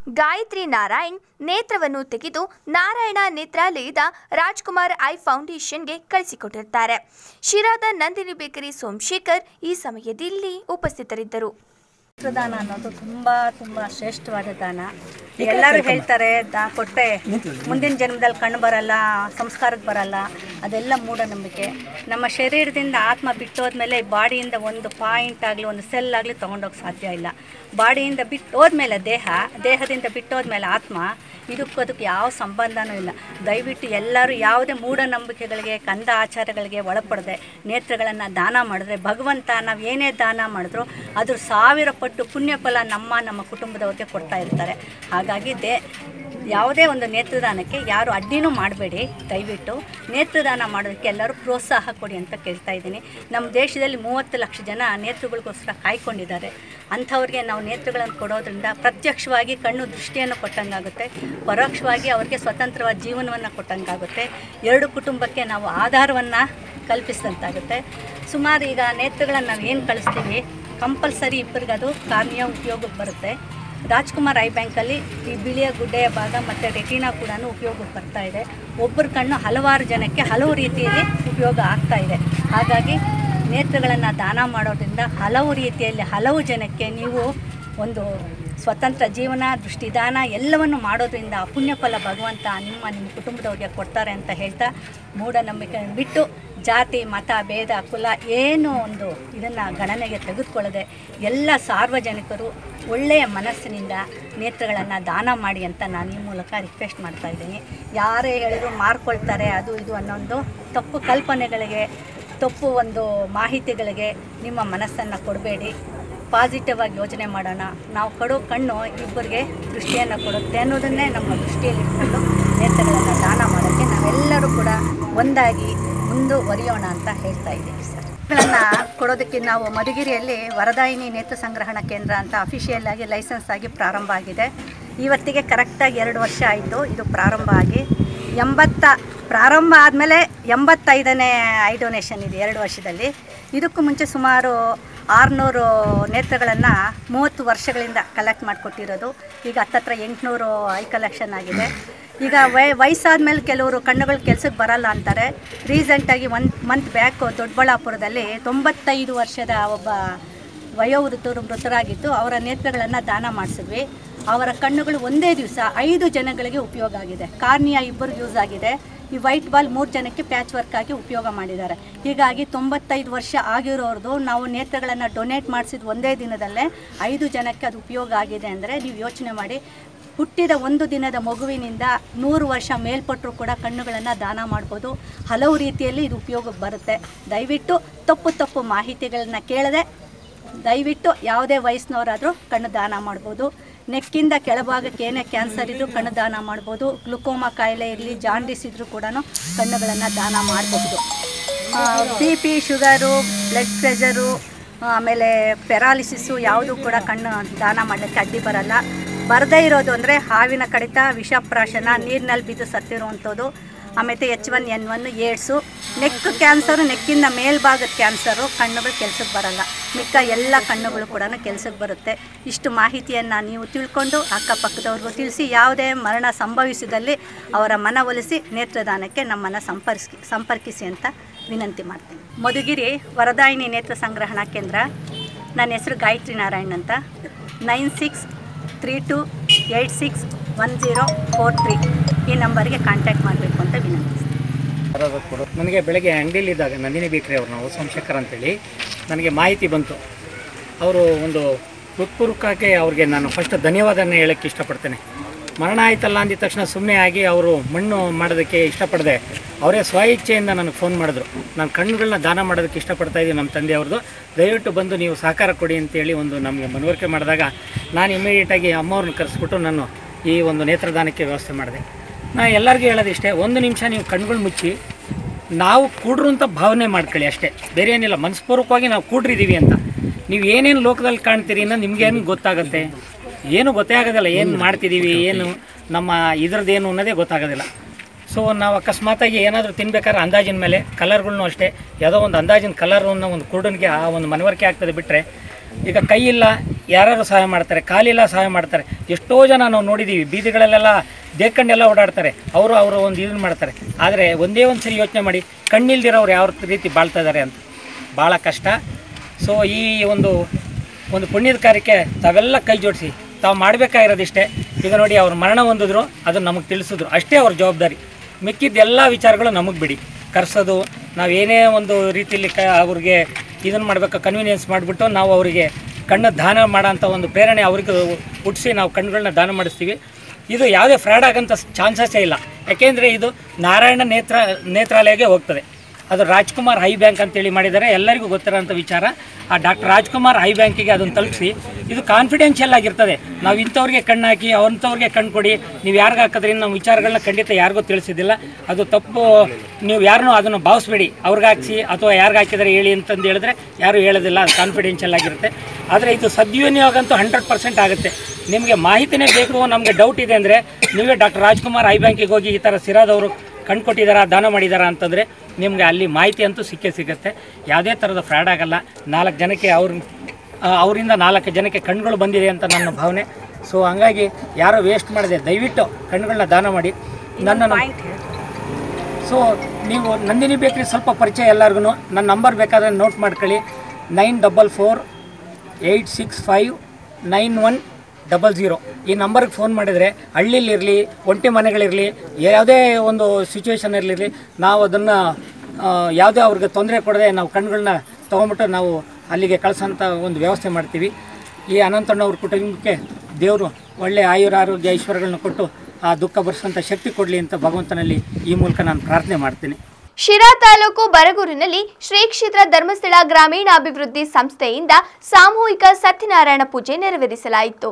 ಗಾಯತ್ರಿ ನಾರಾಯಣ್ ನೇತ್ರವನ್ನು ತೆಗೆದು ನಾರಾಯಣ ನೇತ್ರಾಲಯದ ರಾಜ್ಕುಮಾರ್ ಐ ಫೌಂಡೇಶನ್ಗೆ ಕಳಿಸಿಕೊಟ್ಟಿರ್ತಾರೆ ಶಿರಾದ ನಂದಿನಿ ಬೇಕರಿ ಸೋಮಶೇಖರ್ ಈ ಸಮಯದಲ್ಲಿ ಉಪಸ್ಥಿತರಿದ್ದರು ನೇತ್ರದಾನ ಅನ್ನೋದು ತುಂಬ ತುಂಬ ಶ್ರೇಷ್ಠವಾದ ದಾನ ಎಲ್ಲರೂ ಹೇಳ್ತಾರೆ ದಾ ಕೊಟ್ಟರೆ ಮುಂದಿನ ಜನ್ಮದಲ್ಲಿ ಕಣ್ಣು ಬರಲ್ಲ ಸಂಸ್ಕಾರಕ್ಕೆ ಬರಲ್ಲ ಅದೆಲ್ಲ ಮೂಢನಂಬಿಕೆ ನಮ್ಮ ಶರೀರದಿಂದ ಆತ್ಮ ಬಿಟ್ಟೋದ್ಮೇಲೆ ಬಾಡಿಯಿಂದ ಒಂದು ಪಾಯಿಂಟ್ ಆಗಲಿ ಒಂದು ಸೆಲ್ ಆಗಲಿ ತೊಗೊಂಡೋಗಿ ಸಾಧ್ಯ ಇಲ್ಲ ಬಾಡಿಯಿಂದ ಬಿಟ್ಟು ಹೋದ್ಮೇಲೆ ದೇಹ ದೇಹದಿಂದ ಬಿಟ್ಟೋದ್ಮೇಲೆ ಆತ್ಮ ಇದಕ್ಕೂ ಅದಕ್ಕೆ ಯಾವ ಸಂಬಂಧನೂ ಇಲ್ಲ ದಯವಿಟ್ಟು ಎಲ್ಲರೂ ಯಾವುದೇ ಮೂಢನಂಬಿಕೆಗಳಿಗೆ ಕಂದ ಆಚಾರಗಳಿಗೆ ಒಳಪಡದೆ ನೇತ್ರಗಳನ್ನು ದಾನ ಮಾಡಿದ್ರೆ ಭಗವಂತ ನಾವು ಏನೇ ದಾನ ಮಾಡಿದ್ರು ಅದ್ರ ಸಾವಿರ ಪಟ್ಟು ಪುಣ್ಯ ಫಲ ನಮ್ಮ ನಮ್ಮ ಕುಟುಂಬದವ್ರಿಗೆ ಕೊಡ್ತಾ ಇರ್ತಾರೆ ಹಾಗಾಗಿ ದೇ ಯಾವುದೇ ಒಂದು ನೇತ್ರದಾನಕ್ಕೆ ಯಾರು ಅಡ್ಡಿನೂ ಮಾಡಬೇಡಿ ದಯವಿಟ್ಟು ನೇತ್ರದಾನ ಮಾಡೋದಕ್ಕೆ ಎಲ್ಲರೂ ಪ್ರೋತ್ಸಾಹ ಕೊಡಿ ಅಂತ ಕೇಳ್ತಾ ಇದ್ದೀನಿ ನಮ್ಮ ದೇಶದಲ್ಲಿ ಮೂವತ್ತು ಲಕ್ಷ ಜನ ನೇತ್ರಗಳಿಗೋಸ್ಕರ ಕಾಯ್ಕೊಂಡಿದ್ದಾರೆ ಅಂಥವ್ರಿಗೆ ನಾವು ನೇತ್ರಗಳನ್ನು ಕೊಡೋದ್ರಿಂದ ಪ್ರತ್ಯಕ್ಷವಾಗಿ ಕಣ್ಣು ದೃಷ್ಟಿಯನ್ನು ಕೊಟ್ಟಂಗಾಗುತ್ತೆ ಪರೋಕ್ಷವಾಗಿ ಅವ್ರಿಗೆ ಸ್ವತಂತ್ರವಾದ ಜೀವನವನ್ನು ಕೊಟ್ಟಂಗಾಗುತ್ತೆ ಎರಡು ಕುಟುಂಬಕ್ಕೆ ನಾವು ಆಧಾರವನ್ನು ಕಲ್ಪಿಸಿದಂತಾಗುತ್ತೆ ಸುಮಾರು ಈಗ ನೇತ್ರಗಳನ್ನು ನಾವು ಏನು ಕಳಿಸ್ತೀವಿ ಕಂಪಲ್ಸರಿ ಇಬ್ಬರಿಗೆ ಅದು ಕಾರ್ಯ ಉಪಯೋಗಕ್ಕೆ ಬರುತ್ತೆ ರಾಜ್ಕುಮಾರ್ ಐ ಬ್ಯಾಂಕಲ್ಲಿ ಈ ಬಿಳಿಯ ಗುಡ್ಡೆಯ ಭಾಗ ಮತ್ತು ರೆಟಿನಾ ಕೂಡ ಉಪಯೋಗಕ್ಕೆ ಬರ್ತಾ ಇದೆ ಒಬ್ಬರ ಕಣ್ಣು ಹಲವಾರು ಜನಕ್ಕೆ ಹಲವು ರೀತಿಯಲ್ಲಿ ಉಪಯೋಗ ಆಗ್ತಾ ಇದೆ ಹಾಗಾಗಿ ನೇತ್ರಗಳನ್ನು ದಾನ ಮಾಡೋದ್ರಿಂದ ಹಲವು ರೀತಿಯಲ್ಲಿ ಹಲವು ಜನಕ್ಕೆ ನೀವು ಒಂದು ಸ್ವತಂತ್ರ ಜೀವನ ದೃಷ್ಟಿದಾನ ಎಲ್ಲವನ್ನು ಮಾಡೋದ್ರಿಂದ ಆ ಪುಣ್ಯ ಫಲ ಭಗವಂತ ನಿಮ್ಮ ನಿಮ್ಮ ಕುಟುಂಬದವ್ರಿಗೆ ಕೊಡ್ತಾರೆ ಅಂತ ಹೇಳ್ತಾ ಮೂಢನಂಬಿಕೆ ಬಿಟ್ಟು ಜಾತಿ ಮತ ಭೇದ ಕುಲ ಏನು ಒಂದು ಇದನ್ನು ಗಣನೆಗೆ ತೆಗೆದುಕೊಳ್ಳದೆ ಎಲ್ಲ ಸಾರ್ವಜನಿಕರು ಒಳ್ಳೆಯ ಮನಸ್ಸಿನಿಂದ ನೇತ್ರಗಳನ್ನು ದಾನ ಮಾಡಿ ಅಂತ ನಾನು ಈ ಮೂಲಕ ರಿಕ್ವೆಸ್ಟ್ ಮಾಡ್ತಾ ಇದ್ದೀನಿ ಯಾರೇ ಹೇಳಿದ್ರು ಮಾರ್ಕೊಳ್ತಾರೆ ಅದು ಇದು ಅನ್ನೋದು ತಪ್ಪು ಕಲ್ಪನೆಗಳಿಗೆ ತಪ್ಪು ಒಂದು ಮಾಹಿತಿಗಳಿಗೆ ನಿಮ್ಮ ಮನಸ್ಸನ್ನು ಕೊಡಬೇಡಿ ಪಾಸಿಟಿವ್ ಆಗಿ ಯೋಚನೆ ಮಾಡೋಣ ನಾವು ಕೊಡೋ ಕಣ್ಣು ಇಬ್ಬರಿಗೆ ದೃಷ್ಟಿಯನ್ನು ಕೊಡುತ್ತೆ ಅನ್ನೋದನ್ನೇ ನಮ್ಮ ದೃಷ್ಟಿಯಲ್ಲಿ ಇಟ್ಕೊಂಡು ನೇತ್ರಗಳನ್ನು ದಾನ ಮಾಡೋಕ್ಕೆ ನಾವೆಲ್ಲರೂ ಕೂಡ ಒಂದಾಗಿ ಮುಂದುವರಿಯೋಣ ಅಂತ ಹೇಳ್ತಾ ಇದ್ದೀವಿ ಸರ್ ಗಳನ್ನು ಕೊಡೋದಕ್ಕೆ ನಾವು ಮಧುಗಿರಿಯಲ್ಲಿ ವರದಾಯಿನಿ ನೇತ್ರ ಸಂಗ್ರಹಣ ಕೇಂದ್ರ ಅಂತ ಅಫಿಷಿಯಲ್ ಆಗಿ ಲೈಸೆನ್ಸ್ ಆಗಿ ಪ್ರಾರಂಭ ಆಗಿದೆ ಇವತ್ತಿಗೆ ಕರೆಕ್ಟಾಗಿ ಎರಡು ವರ್ಷ ಆಯಿತು ಇದು ಪ್ರಾರಂಭ ಆಗಿ ಎಂಬತ್ತ ಪ್ರಾರಂಭ ಆದಮೇಲೆ ಎಂಬತ್ತೈದನೇ ಐ ಡೊನೇಷನ್ ಇದೆ ಎರಡು ವರ್ಷದಲ್ಲಿ ಇದಕ್ಕೂ ಮುಂಚೆ ಸುಮಾರು ಆರುನೂರು ನೇತ್ರಗಳನ್ನು ಮೂವತ್ತು ವರ್ಷಗಳಿಂದ ಕಲೆಕ್ಟ್ ಮಾಡಿಕೊಟ್ಟಿರೋದು ಈಗ ಹತ್ತತ್ರ ಎಂಟುನೂರು ಐ ಕಲೆಕ್ಷನ್ ಆಗಿದೆ ಈಗ ವಯ ವಯಸ್ಸಾದ್ಮೇಲೆ ಕೆಲವರು ಕಣ್ಣುಗಳು ಕೆಲ್ಸಕ್ಕೆ ಬರಲ್ಲ ಅಂತಾರೆ ರೀಸೆಂಟಾಗಿ ಒನ್ ಮಂತ್ ಬ್ಯಾಕು ದೊಡ್ಡಬಳ್ಳಾಪುರದಲ್ಲಿ ತೊಂಬತ್ತೈದು ವರ್ಷದ ಒಬ್ಬ ವಯೋವೃದ್ಧರು ಮೃತರಾಗಿದ್ದು ಅವರ ನೇತ್ರಗಳನ್ನು ದಾನ ಮಾಡಿಸಿದ್ವಿ ಅವರ ಕಣ್ಣುಗಳು ಒಂದೇ ದಿವಸ ಐದು ಜನಗಳಿಗೆ ಉಪಯೋಗ ಆಗಿದೆ ಕಾರ್ನಿಯಾ ಇಬ್ಬರಿಗೆ ಯೂಸ್ ಆಗಿದೆ ಈ ವೈಟ್ ಬಾಲ್ ಮೂರು ಜನಕ್ಕೆ ಪ್ಯಾಚ್ ವರ್ಕ್ ಆಗಿ ಉಪಯೋಗ ಮಾಡಿದ್ದಾರೆ ಹೀಗಾಗಿ ತೊಂಬತ್ತೈದು ವರ್ಷ ಆಗಿರೋರ್ದು ನಾವು ನೇತ್ರಗಳನ್ನು ಡೊನೇಟ್ ಮಾಡಿಸಿದ ಒಂದೇ ದಿನದಲ್ಲೇ ಐದು ಜನಕ್ಕೆ ಅದು ಉಪಯೋಗ ಆಗಿದೆ ಅಂದರೆ ನೀವು ಯೋಚನೆ ಮಾಡಿ ಹುಟ್ಟಿದ ಒಂದು ದಿನದ ಮಗುವಿನಿಂದ ನೂರು ವರ್ಷ ಮೇಲ್ಪಟ್ಟರು ಕೂಡ ಕಣ್ಣುಗಳನ್ನು ದಾನ ಮಾಡ್ಬೋದು ಹಲವು ರೀತಿಯಲ್ಲಿ ಇದು ಉಪಯೋಗಕ್ಕೆ ಬರುತ್ತೆ ದಯವಿಟ್ಟು ತಪ್ಪು ತಪ್ಪು ಮಾಹಿತಿಗಳನ್ನ ಕೇಳದೆ ದಯವಿಟ್ಟು ಯಾವುದೇ ವಯಸ್ಸಿನವರಾದರೂ ಕಣ್ಣು ದಾನ ಮಾಡ್ಬೋದು ನೆಕ್ಕಿಂದ ಕೆಳಭಾಗಕ್ಕೆ ಏನೇ ಕ್ಯಾನ್ಸರ್ ಇದ್ದರೂ ಕಣ್ಣು ದಾನ ಮಾಡ್ಬೋದು ಗ್ಲುಕೋಮಾ ಕಾಯಿಲೆ ಇರಲಿ ಜಾಂಡಿಸ್ ಇದ್ದರೂ ಕೂಡ ಕಣ್ಣುಗಳನ್ನು ದಾನ ಮಾಡಬಹುದು B P sugar blood pressure ಆಮೇಲೆ ಪೆರಾಲಿಸಿಸ್ಸು ಯಾವುದೂ ಕೂಡ ಕಣ್ಣು ದಾನ ಮಾಡಲಿಕ್ಕೆ ಅಡ್ಡಿ ಬರಲ್ಲ ಬರದೇ ಇರೋದು ಅಂದರೆ ಹಾವಿನ ಕಡಿತ ವಿಷಪ್ರಾಶನ ನೀರಿನಲ್ಲಿ ಬಿದ್ದು ಸತ್ತಿರುವಂಥದ್ದು ಆಮೇಲೆ H one N one AIDS neck cancer ನೆಕ್ಕಿಂದ ಮೇಲ್ಭಾಗದ ಕ್ಯಾನ್ಸರು ಕಣ್ಣುಗಳು ಕೆಲ್ಸಕ್ಕೆ ಬರಲ್ಲ ಮಿಕ್ಕ ಎಲ್ಲ ಕಣ್ಣುಗಳು ಕೂಡ ಕೆಲ್ಸಕ್ಕೆ ಬರುತ್ತೆ ಇಷ್ಟು ಮಾಹಿತಿಯನ್ನು ನೀವು ತಿಳ್ಕೊಂಡು ಅಕ್ಕಪಕ್ಕದವ್ರಿಗೂ ತಿಳಿಸಿ ಯಾವುದೇ ಮರಣ ಸಂಭವಿಸಿದಲ್ಲಿ ಅವರ ಮನವೊಲಿಸಿ ನೇತ್ರದಾನಕ್ಕೆ ನಮ್ಮನ್ನು ಸಂಪರ್ಕಿಸಿ ಸಂಪರ್ಕಿಸಿ ಅಂತ ವಿನಂತಿ ಮಾಡ್ತೀನಿ ಮಧುಗಿರಿ ವರದಾಯಿನಿ ನೇತ್ರ ಸಂಗ್ರಹಣಾ ಕೇಂದ್ರ ನನ್ನ ಹೆಸರು ಗಾಯತ್ರಿ ನಾರಾಯಣ್ ಅಂತ nine six three two eight six one zero four three ಈ ನಂಬರ್ಗೆ ಕಾಂಟ್ಯಾಕ್ಟ್ ಮಾಡಬೇಕು ಅಂತ ವಿನಂತಿಸ್ತೀನಿ ನನಗೆ ಬೆಳಗ್ಗೆ ಅಂಗಡಿಯಲ್ಲಿದ್ದಾಗ ನಂದಿನಿ ಬೇಕ್ರಿ ಅವ್ರು ನಾವು ಸೋಮಶೇಖರ್ ಅಂತೇಳಿ ನನಗೆ ಮಾಹಿತಿ ಬಂತು ಅವರು ಒಂದು ಹೃತ್ಪೂರ್ವಕಕ್ಕೆ ಅವ್ರಿಗೆ ನಾನು ಫಸ್ಟ್ ಧನ್ಯವಾದನ ಹೇಳೋಕ್ಕೆ ಇಷ್ಟಪಡ್ತೇನೆ ಮರಣ ಆಯ್ತಲ್ಲ ಅಂದಿದ ತಕ್ಷಣ ಸುಮ್ಮನೆ ಆಗಿ ಅವರು ಮಣ್ಣು ಮಾಡೋದಕ್ಕೆ ಇಷ್ಟಪಡದೆ ಅವರೇ ಸ್ವ ಇಚ್ಛೆಯಿಂದ ನನಗೆ ಫೋನ್ ಮಾಡಿದ್ರು ನಾನು ಕಣ್ಣುಗಳನ್ನ ದಾನ ಮಾಡೋದಕ್ಕೆ ಇಷ್ಟಪಡ್ತಾ ಇದ್ದೀನಿ ನಮ್ಮ ತಂದೆಯವ್ರದ್ದು ದಯವಿಟ್ಟು ಬಂದು ನೀವು ಸಹಕಾರ ಕೊಡಿ ಅಂತೇಳಿ ಒಂದು ನಮಗೆ ಮನವರಿಕೆ ಮಾಡಿದಾಗ ನಾನು ಇಮಿಡಿಯೇಟಾಗಿ ಅಮ್ಮವ್ರನ್ನ ಕರೆಸ್ಬಿಟ್ಟು ನಾನು ಈ ಒಂದು ನೇತ್ರದಾನಕ್ಕೆ ವ್ಯವಸ್ಥೆ ಮಾಡಿದೆ ನಾ ಎಲ್ಲರಿಗೂ ಹೇಳೋದಿಷ್ಟೇ ಒಂದು ನಿಮಿಷ ನೀವು ಕಣ್ಗಳು ಮುಚ್ಚಿ ನಾವು ಕೂಡ್ರು ಅಂತ ಭಾವನೆ ಮಾಡ್ಕೊಳ್ಳಿ ಅಷ್ಟೇ ಬೇರೆ ಏನಿಲ್ಲ ಮನಸ್ಪೂರ್ವಕವಾಗಿ ನಾವು ಕೂಡ್ರಿದ್ದೀವಿ ಅಂತ ನೀವು ಏನೇನು ಲೋಕದಲ್ಲಿ ಕಾಣ್ತೀರಿ ಅನ್ನೋ ನಿಮ್ಗೇನು ಗೊತ್ತಾಗುತ್ತೆ ಏನು ಗೊತ್ತೇ ಆಗೋದಿಲ್ಲ ಏನು ಮಾಡ್ತಿದ್ದೀವಿ ಏನು ನಮ್ಮ ಇದ್ರದ್ದೇನು ಅನ್ನೋದೇ ಗೊತ್ತಾಗೋದಿಲ್ಲ ಸೊ ನಾವು ಅಕಸ್ಮಾತಾಗಿ ಏನಾದರೂ ತಿನ್ಬೇಕಾದ್ರೆ ಅಂದಾಜಿನ ಮೇಲೆ ಕಲರ್ಗಳ್ನು ಅಷ್ಟೇ ಯಾವುದೋ ಒಂದು ಅಂದಾಜಿನ ಕಲರ್ ಅನ್ನೋ ಒಂದು ಕುರುಡನಿಗೆ ಆ ಒಂದು ಮನವರಿಕೆ ಆಗ್ತದೆ ಬಿಟ್ಟರೆ ಈಗ ಕೈ ಇಲ್ಲ ಯಾರ್ಯಾರು ಸಹಾಯ ಮಾಡ್ತಾರೆ ಕಾಲಿಲ್ಲ ಸಹಾಯ ಮಾಡ್ತಾರೆ ಎಷ್ಟೋ ಜನ ನಾವು ನೋಡಿದ್ದೀವಿ ಬೀದಿಗಳಲ್ಲೆಲ್ಲ ದೇಕ್ಕಂಡೆಲ್ಲ ಓಡಾಡ್ತಾರೆ ಅವರು ಅವರು ಒಂದು ಇದನ್ನು ಮಾಡ್ತಾರೆ ಆದರೆ ಒಂದೇ ಒಂದು ಸರಿ ಯೋಚನೆ ಮಾಡಿ ಕಣ್ಣಿಲ್ದಿರೋರು ಯಾವ ರೀತಿ ಬಾಳ್ತಾ ಇದ್ದಾರೆ ಅಂತ ಭಾಳ ಕಷ್ಟ ಸೊ ಈ ಒಂದು ಒಂದು ಪುಣ್ಯದ ಕಾರ್ಯಕ್ಕೆ ತಾವೆಲ್ಲ ಕೈ ಜೋಡಿಸಿ ತಾವು ಮಾಡಬೇಕಾಗಿರೋದಿಷ್ಟೇ ಈಗ ನೋಡಿ ಅವ್ರು ಮರಣ ಹೊಂದಿದ್ರು ಅದನ್ನು ನಮಗೆ ತಿಳಿಸಿದ್ರು ಅಷ್ಟೇ ಅವ್ರ ಜವಾಬ್ದಾರಿ ಮಿಕ್ಕಿದ ಎಲ್ಲ ವಿಚಾರಗಳು ನಮಗೆ ಬಿಡಿ ಕರ್ಸೋದು ನಾವು ಏನೇ ಒಂದು ರೀತಿಯಲ್ಲಿ ಕ ಅವ್ರಿಗೆ ಇದನ್ನು ಮಾಡಬೇಕು ಕನ್ವೀನಿಯನ್ಸ್ ಮಾಡಿಬಿಟ್ಟು ನಾವು ಅವರಿಗೆ ಕಣ್ಣು ದಾನ ಮಾಡೋಂಥ ಒಂದು ಪ್ರೇರಣೆ ಅವ್ರಿಗೆ ಹುಟ್ಟಿಸಿ ನಾವು ಕಣ್ಣುಗಳನ್ನ ದಾನ ಮಾಡಿಸ್ತೀವಿ ಇದು ಯಾವುದೇ ಫ್ರಾಡ್ ಆಗೋಂಥ ಚಾನ್ಸಸ್ಸೇ ಇಲ್ಲ ಯಾಕೆಂದರೆ ಇದು ನಾರಾಯಣ ನೇತ್ರ ನೇತ್ರಾಲಯಗೆ ಹೋಗ್ತದೆ ಅದು ರಾಜ್ಕುಮಾರ್ ಹೈ ಬ್ಯಾಂಕ್ ಅಂತೇಳಿ ಮಾಡಿದ್ದಾರೆ ಎಲ್ಲರಿಗೂ ಗೊತ್ತಿರೋಂಥ ವಿಚಾರ ಆ ಡಾಕ್ಟರ್ ರಾಜ್ಕುಮಾರ್ ಹೈ ಬ್ಯಾಂಕಿಗೆ ಅದನ್ನು ತಲುಪಿಸಿ ಇದು ಕಾನ್ಫಿಡೆನ್ಷಿಯಲ್ ಆಗಿರ್ತದೆ ನಾವು ಇಂಥವ್ರಿಗೆ ಕಣ್ಣು ಹಾಕಿ ಅಂಥವ್ರಿಗೆ ಕಣ್ಣು ಕೊಡಿ ನೀವು ಯಾರಿಗೆ ಹಾಕಿದ್ರಿಂದ ನಮ್ಮ ವಿಚಾರಗಳನ್ನ ಖಂಡಿತ ಯಾರಿಗೂ ತಿಳಿಸಿದ್ದಿಲ್ಲ ಅದು ತಪ್ಪು ನೀವು ಯಾರನ್ನೂ ಅದನ್ನು ಭಾವಿಸ್ಬೇಡಿ ಅವ್ರಿಗೆ ಹಾಕ್ಸಿ ಅಥವಾ ಯಾರಿಗೆ ಹಾಕಿದರೆ ಹೇಳಿ ಅಂತಂದು ಹೇಳಿದ್ರೆ ಯಾರೂ ಹೇಳೋದಿಲ್ಲ ಅದು ಕಾನ್ಫಿಡೆನ್ಷಿಯಲ್ ಆಗಿರುತ್ತೆ ಆದರೆ ಇದು ಸದ್ವಿನಿಯೋಗ ಅಂತೂ ಹಂಡ್ರೆಡ್ ಪರ್ಸೆಂಟ್ ಆಗುತ್ತೆ ನಿಮಗೆ ಮಾಹಿತಿನೇ ಬೇಕು ನಮಗೆ ಡೌಟ್ ಇದೆ ಅಂದರೆ ನೀವೇ ಡಾಕ್ಟರ್ ರಾಜ್ಕುಮಾರ್ ಐ ಬ್ಯಾಂಕಿಗೆ ಹೋಗಿ ಈ ಥರ ಸಿರಾದವರು ಕಣ್ಣು ಕೊಟ್ಟಿದ್ದಾರಾ ದಾನ ಮಾಡಿದ್ದಾರಾ ಅಂತಂದರೆ ನಿಮಗೆ ಅಲ್ಲಿ ಮಾಹಿತಿ ಅಂತೂ ಸಿಕ್ಕೇ ಸಿಗುತ್ತೆ ಯಾವುದೇ ಥರದ ಫ್ರಾಡ್ ಆಗಲ್ಲ ನಾಲ್ಕು ಜನಕ್ಕೆ ಅವ್ರ ಆ, ಅವರಿಂದ ನಾಲ್ಕು ಜನಕ್ಕೆ ಕಣ್ಗಳು ಬಂದಿದೆ ಅಂತ ನನ್ನ ಭಾವನೆ ಸೊ ಹಂಗಾಗಿ ಯಾರೋ ವೇಸ್ಟ್ ಮಾಡಿದೆ ದಯವಿಟ್ಟು ಕಣ್ಗಳನ್ನ ದಾನ ಮಾಡಿ ನನ್ನನ್ನು ಸೊ ನೀವು ನಂದಿನಿ ಬೇಕ್ರಿ ಸ್ವಲ್ಪ ಪರಿಚಯ ಎಲ್ಲರಿಗೂ ನನ್ನ ನಂಬರ್ ಬೇಕಾದರೆ ನೋಟ್ ಮಾಡ್ಕೊಳ್ಳಿ nine double four eight six five nine one double zero ಈ ನಂಬರ್ಗೆ ಫೋನ್ ಮಾಡಿದರೆ ಹಳ್ಳಿಲಿರಲಿ ಒಂಟಿ ಮನೆಗಳಿರಲಿ ಯಾವುದೇ ಒಂದು ಸಿಚುವೇಶನ್ ಇರಲಿ ನಾವು ಅದನ್ನು ಯಾವುದೇ ಅವ್ರಿಗೆ ತೊಂದರೆ ಕೊಡದೆ ನಾವು ಕಣ್ಗಳನ್ನ ತೊಗೊಂಬಿಟ್ಟು ನಾವು ಅಲ್ಲಿಗೆ ಕಳ್ಸೋಂಥ ಒಂದು ವ್ಯವಸ್ಥೆ ಮಾಡ್ತೀವಿ ಈ ಅನಂತಣ್ಣವ್ರ ಕುಟುಂಬಕ್ಕೆ ದೇವರು ಒಳ್ಳೆಯ ಆಯುರ ಆರೋಗ್ಯ ಐಶ್ವರ್ಯಗಳನ್ನ ಕೊಟ್ಟು ಆ ದುಃಖ ಭರಿಸೋಂಥ ಶಕ್ತಿ ಕೊಡಲಿ ಅಂತ ಭಗವಂತನಲ್ಲಿ ಈ ಮೂಲಕ ನಾನು ಪ್ರಾರ್ಥನೆ ಮಾಡ್ತೀನಿ ಶಿರಾ ತಾಲೂಕು ಬರಗೂರಿನಲ್ಲಿ ಶ್ರೀ ಕ್ಷೇತ್ರ ಧರ್ಮಸ್ಥಳ ಗ್ರಾಮೀಣಾಭಿವೃದ್ಧಿ ಸಂಸ್ಥೆಯಿಂದ ಸಾಮೂಹಿಕ ಸತ್ಯನಾರಾಯಣ ಪೂಜೆ ನೆರವೇರಿಸಲಾಯಿತು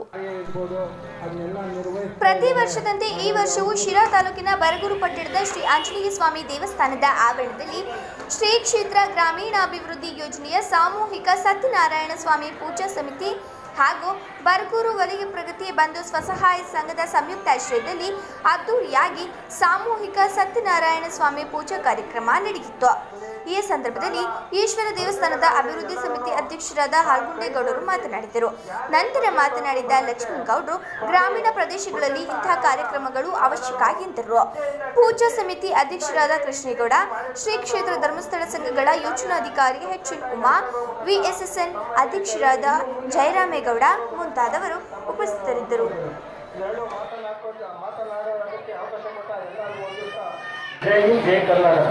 ಪ್ರತಿ ವರ್ಷದಂತೆ ಈ ವರ್ಷವೂ ಶಿರಾ ತಾಲೂಕಿನ ಬರಗೂರು ಪಟ್ಟಣದ ಶ್ರೀ ಆಂಜನೇಯ ಸ್ವಾಮಿ ದೇವಸ್ಥಾನದ ಆವರಣದಲ್ಲಿ ಶ್ರೀ ಕ್ಷೇತ್ರ ಗ್ರಾಮೀಣಾಭಿವೃದ್ಧಿ ಯೋಜನೆಯ ಸಾಮೂಹಿಕ ಸತ್ಯನಾರಾಯಣ ಸ್ವಾಮಿ ಪೂಜಾ ಸಮಿತಿ ಹಾಗೂ ಬರಗೂರು ವಲಯ ಪ್ರಗತಿ ಬಂಧು ಸ್ವಸಹಾಯ ಸಂಘದ ಸಂಯುಕ್ತಾಶ್ರಯದಲ್ಲಿ ಅದ್ದೂರಿಯಾಗಿ ಸಾಮೂಹಿಕ ಸತ್ಯನಾರಾಯಣ ಸ್ವಾಮಿ ಪೂಜಾ ಕಾರ್ಯಕ್ರಮ ನಡೆಯಿತು ಈ ಸಂದರ್ಭದಲ್ಲಿ ಈಶ್ವರ ದೇವಸ್ಥಾನದ ಅಭಿವೃದ್ಧಿ ಸಮಿತಿ ಅಧ್ಯಕ್ಷರಾದ ಹಾಲ್ಗುಂಡೇಗೌಡರು ಮಾತನಾಡಿದರು ನಂತರ ಮಾತನಾಡಿದ ಲಕ್ಷ್ಮೀಗೌಡರು ಗ್ರಾಮೀಣ ಪ್ರದೇಶಗಳಲ್ಲಿ ಇಂತಹ ಕಾರ್ಯಕ್ರಮಗಳು ಅವಶ್ಯಕ ಎಂದರು ಪೂಜಾ ಸಮಿತಿ ಅಧ್ಯಕ್ಷರಾದ ಕೃಷ್ಣೇಗೌಡ ಶ್ರೀ ಕ್ಷೇತ್ರ ಧರ್ಮಸ್ಥಳ ಸಂಘಗಳ ಯೋಜನಾಧಿಕಾರಿ ಎಚ್ ಎನ್ ಉಮಾ ವಿಎಸ್ಎಸ್ಎನ್ ಅಧ್ಯಕ್ಷರಾದ ಜಯರಾಮೇಗೌಡ ಮುಂತಾದವರು ಉಪಸ್ಥಿತರಿದ್ದರು ಜೈ ಹಿಂದ್ ಜೈ ಕರ್ನಾಟಕ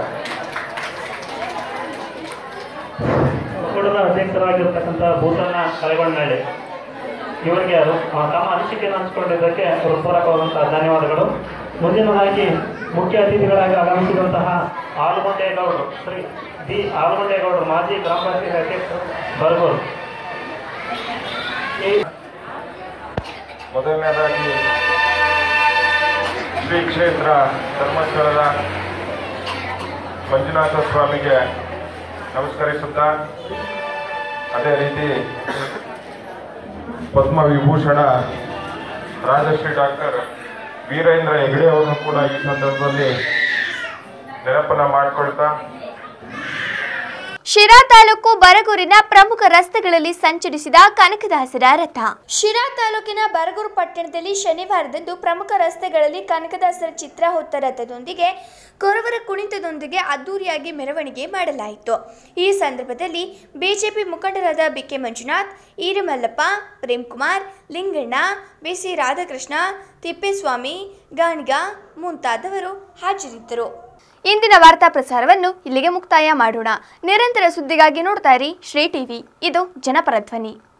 ಒಕ್ಕೂಟದ ಅಧ್ಯಕ್ಷರಾಗಿರ್ತಕ್ಕಂಥ ಭೂತಣ್ಣ ಕಲೆಗೊಂಡನಹಳ್ಳಿ ಇವರಿಗೆ ಆ, ತಮ್ಮ ಅನಿಸಿಕೆಯನ್ನು ಹಂಚಿಕೊಂಡಿದ್ದಕ್ಕೆ ಹೃತ್ಪೂರ್ವಕವಾದಂತಹ ಧನ್ಯವಾದಗಳು ಮುಂದಿನದಾಗಿ ಮುಖ್ಯ ಅತಿಥಿಗಳಾಗಿ ಆಗಮಿಸಿದಂತಹ ಆಲುಗೊಂಡೇಗೌಡರು ಶ್ರೀ ಬಿ ಆಲುಗೊಂಡೇಗೌಡರು ಮಾಜಿ ಗ್ರಾಮ ಪಂಚಾಯತ್ ಅಧ್ಯಕ್ಷರು ಬರಗೂರು ಈ ಮೊದಲನೇದಾಗಿ ಶ್ರೀ ಕ್ಷೇತ್ರ ಧರ್ಮಸ್ಥಳದ ಮಂಜುನಾಥ ಸ್ವಾಮಿಗೆ ನಮಸ್ಕರಿಸುತ್ತಾ ಅದೇ ರೀತಿ ಪದ್ಮ ವಿಭೂಷಣ ರಾಜಶ್ರೀ ಡಾಕ್ಟರ್ ವೀರೇಂದ್ರ ಹೆಗಡೆ ಅವರನ್ನು ಕೂಡ ಈ ಸಂದರ್ಭದಲ್ಲಿ ನೆನಪನ್ನ ಮಾಡಿಕೊಳ್ತಾ ಶಿರಾ ತಾಲೂಕು ಬರಗೂರಿನ ಪ್ರಮುಖ ರಸ್ತೆಗಳಲ್ಲಿ ಸಂಚರಿಸಿದ ಕನಕದಾಸರ ರಥ ಶಿರಾ ತಾಲೂಕಿನ ಬರಗೂರು ಪಟ್ಟಣದಲ್ಲಿ ಶನಿವಾರದಂದು ಪ್ರಮುಖ ರಸ್ತೆಗಳಲ್ಲಿ ಕನಕದಾಸರ ಚಿತ್ರ ಹೊತ್ತ ರಥದೊಂದಿಗೆ ಕೊರವರ ಕುಣಿತದೊಂದಿಗೆ ಅದ್ದೂರಿಯಾಗಿ ಮೆರವಣಿಗೆ ಮಾಡಲಾಯಿತು ಈ ಸಂದರ್ಭದಲ್ಲಿ ಬಿಜೆಪಿ ಮುಖಂಡರಾದ ಬಿಕೆ ಮಂಜುನಾಥ್ ಈರಮಲ್ಲಪ್ಪ ಪ್ರೇಮ್ಕುಮಾರ್ ಲಿಂಗಣ್ಣ ಬಿಸಿ ರಾಧಾಕೃಷ್ಣ ತಿಪ್ಪೇಸ್ವಾಮಿ ಗಾಣಿಗ ಮುಂತಾದವರು ಹಾಜರಿದ್ದರು ಇಂದಿನ ವಾರ್ತಾ ಪ್ರಸಾರವನ್ನು ಇಲ್ಲಿಗೆ ಮುಕ್ತಾಯ ಮಾಡೋಣ ನಿರಂತರ ಸುದ್ದಿಗಾಗಿ ನೋಡ್ತಾ ಇರಿ ಶ್ರೀ ಟಿವಿ ಇದು ಜನಪರ ಧ್ವನಿ